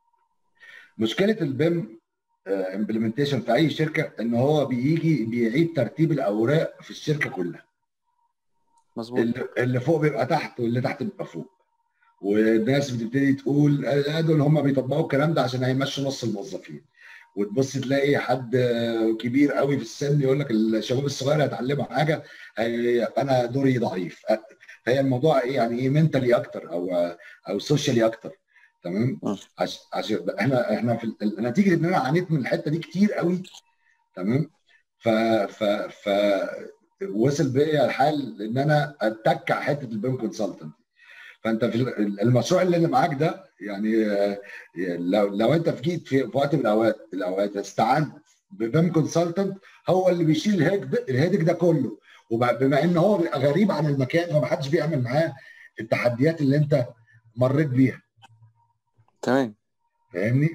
مشكله البيم امبلمنتيشن في اي شركه ان هو بيجي بيعيد ترتيب الاوراق في الشركه كلها مظبوط اللي اللي فوق بيبقى تحت واللي تحت بيبقى فوق والناس بتبتدي تقول آه، دول هم بيطبقوا الكلام ده عشان هيمشوا نص الموظفين وتبص تلاقي حد آه، كبير قوي في السن يقول لك الشباب الصغير هيتعلموا حاجه هي- انا دوري ضعيف آه، فهي الموضوع ايه يعني ايه منتالي اكتر او آه، او سوشيالي اكتر تمام م. عش- عشان احنا احنا في ال- نتيجه ان انا عانيت من الحته دي كتير قوي تمام ف ف ف وصل بيا الحال ان انا اتك على حته البيم كونسلتنت فانت في ال- المشروع اللي انا معاك ده يعني آه، لو لو انت في جيت في في وقت من الاوقات الاوقات استعنت ببيم كونسلتنت هو اللي بيشيل الهيدج ده الهيدج ده كله وبما ان هو بيبقى غريب عن المكان فما حدش بيعمل معاه التحديات اللي انت مريت بيها تمام فاهمني؟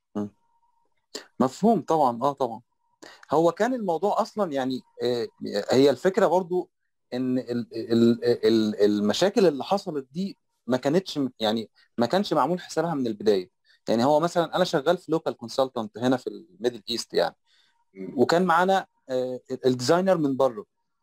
مفهوم طبعا اه طبعا هو كان الموضوع اصلا يعني آه، هي الفكره برضو ان ال- ال- ال- المشاكل اللي حصلت دي ما كانتش يعني ما كانش معمول حسابها من البدايه يعني هو مثلا انا شغال في لوكال كونسلتنت هنا في الميدل ايست يعني وكان معانا آه، الديزاينر من بره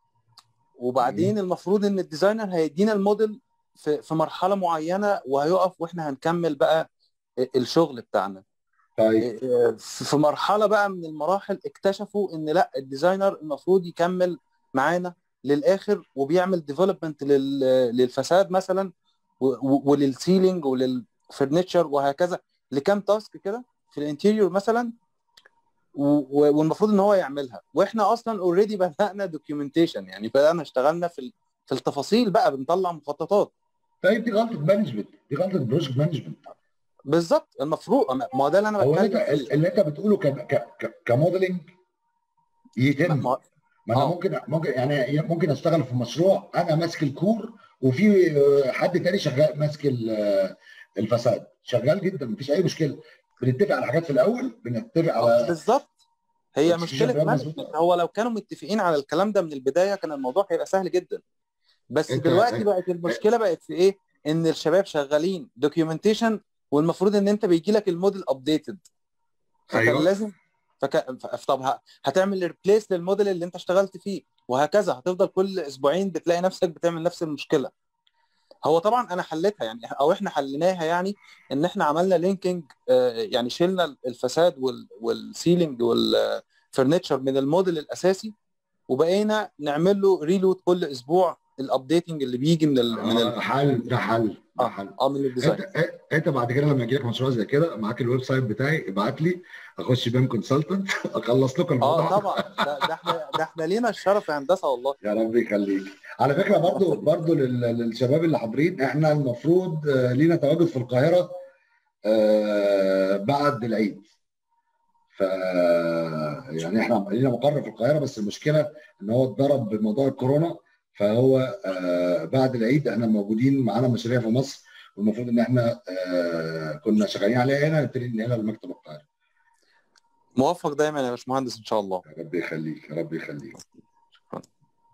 وبعدين المفروض ان الديزاينر هيدينا الموديل في في مرحله معينه وهيقف واحنا هنكمل بقى الشغل بتاعنا طيب في مرحله بقى من المراحل اكتشفوا ان لا الديزاينر المفروض يكمل معانا للاخر وبيعمل ديفلوبمنت للفساد مثلا و- و- وللسيلينج وللفرنتشر وهكذا لكام تاسك كده في الانتيريور مثلا و- و- والمفروض ان هو يعملها واحنا اصلا اوريدي بدانا دوكيومنتيشن يعني بدانا اشتغلنا في ال- في التفاصيل بقى بنطلع مخططات طيب دي غلطه مانجمنت دي غلطه بروجكت مانجمنت بالظبط المفروض ما هو ده اللي انا هو انت بتكلم فيه اللي انت بتقوله ك- ك- ك- كموديلنج يتم ما- ما انا آه. ممكن ممكن يعني ممكن اشتغل في مشروع انا ماسك الكور وفي آه، حد تاني شغال ماسك ال- آه، الفساد شغال جدا مفيش اي مشكله بنتفق على حاجات في الاول بنتفق آه، على بالظبط هي بس مشكله شغال مانجمنت مظبوط. هو لو كانوا متفقين على الكلام ده من البدايه كان الموضوع هيبقى سهل جدا بس أنت- دلوقتي أنت- بقت المشكله بقت في ايه ان الشباب شغالين دوكيومنتيشن والمفروض ان انت بيجي لك الموديل ابديتد فكان أيوة. لازم فك... ف- طب ه- هتعمل ريبليس للموديل اللي انت اشتغلت فيه وهكذا هتفضل كل اسبوعين بتلاقي نفسك بتعمل نفس المشكله هو طبعا انا حليتها يعني او احنا حليناها يعني ان احنا عملنا لينكينج يعني شلنا الفساد وال- والسيلينج والفرنتشر من الموديل الاساسي وبقينا نعمل له ريلود كل اسبوع الابديتنج اللي بيجي من ال من آه، ال حل ده حل ده حل اه من الديزاين انت انت بعد كده لما يجي لك مشروع زي كده معاك الويب سايت بتاعي ابعت لي اخش بيم كونسلتنت اخلص لكم الموضوع اه طبعا ده, ده احنا ده احنا لينا الشرف يا هندسه والله يا رب يخليك على فكره برضو برضو لل- للشباب اللي حاضرين احنا المفروض آه، لينا تواجد في القاهره آه، بعد العيد ف يعني احنا لينا مقر في القاهره بس المشكله ان هو اتضرب بموضوع الكورونا فهو آه، بعد العيد احنا موجودين معانا مشاريع في مصر والمفروض ان احنا آه، كنا شغالين عليها هنا نبتدي ننقلها لمكتب القاهره موفق دايما يا باشمهندس ان شاء الله يا رب يخليك يا رب يخليك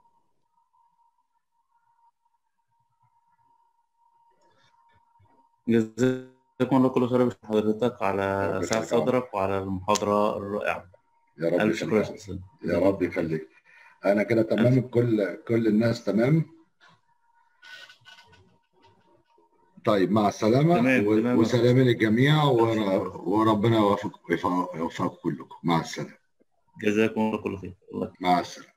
جزاكم الله كل خير حضرتك على ربنا سعة يخليك. صدرك وعلى المحاضرة الرائعة يا رب ألف شكر يا يخليك أستاذ يا رب يخليك انا كده تمام كل كل الناس تمام طيب مع السلامة تمام، و- تمام. وسلام للجميع ور- شكرا. وربنا يوفق يوفق- يوفقكم كلكم مع السلامة جزاكم الله كل خير الله مع السلامة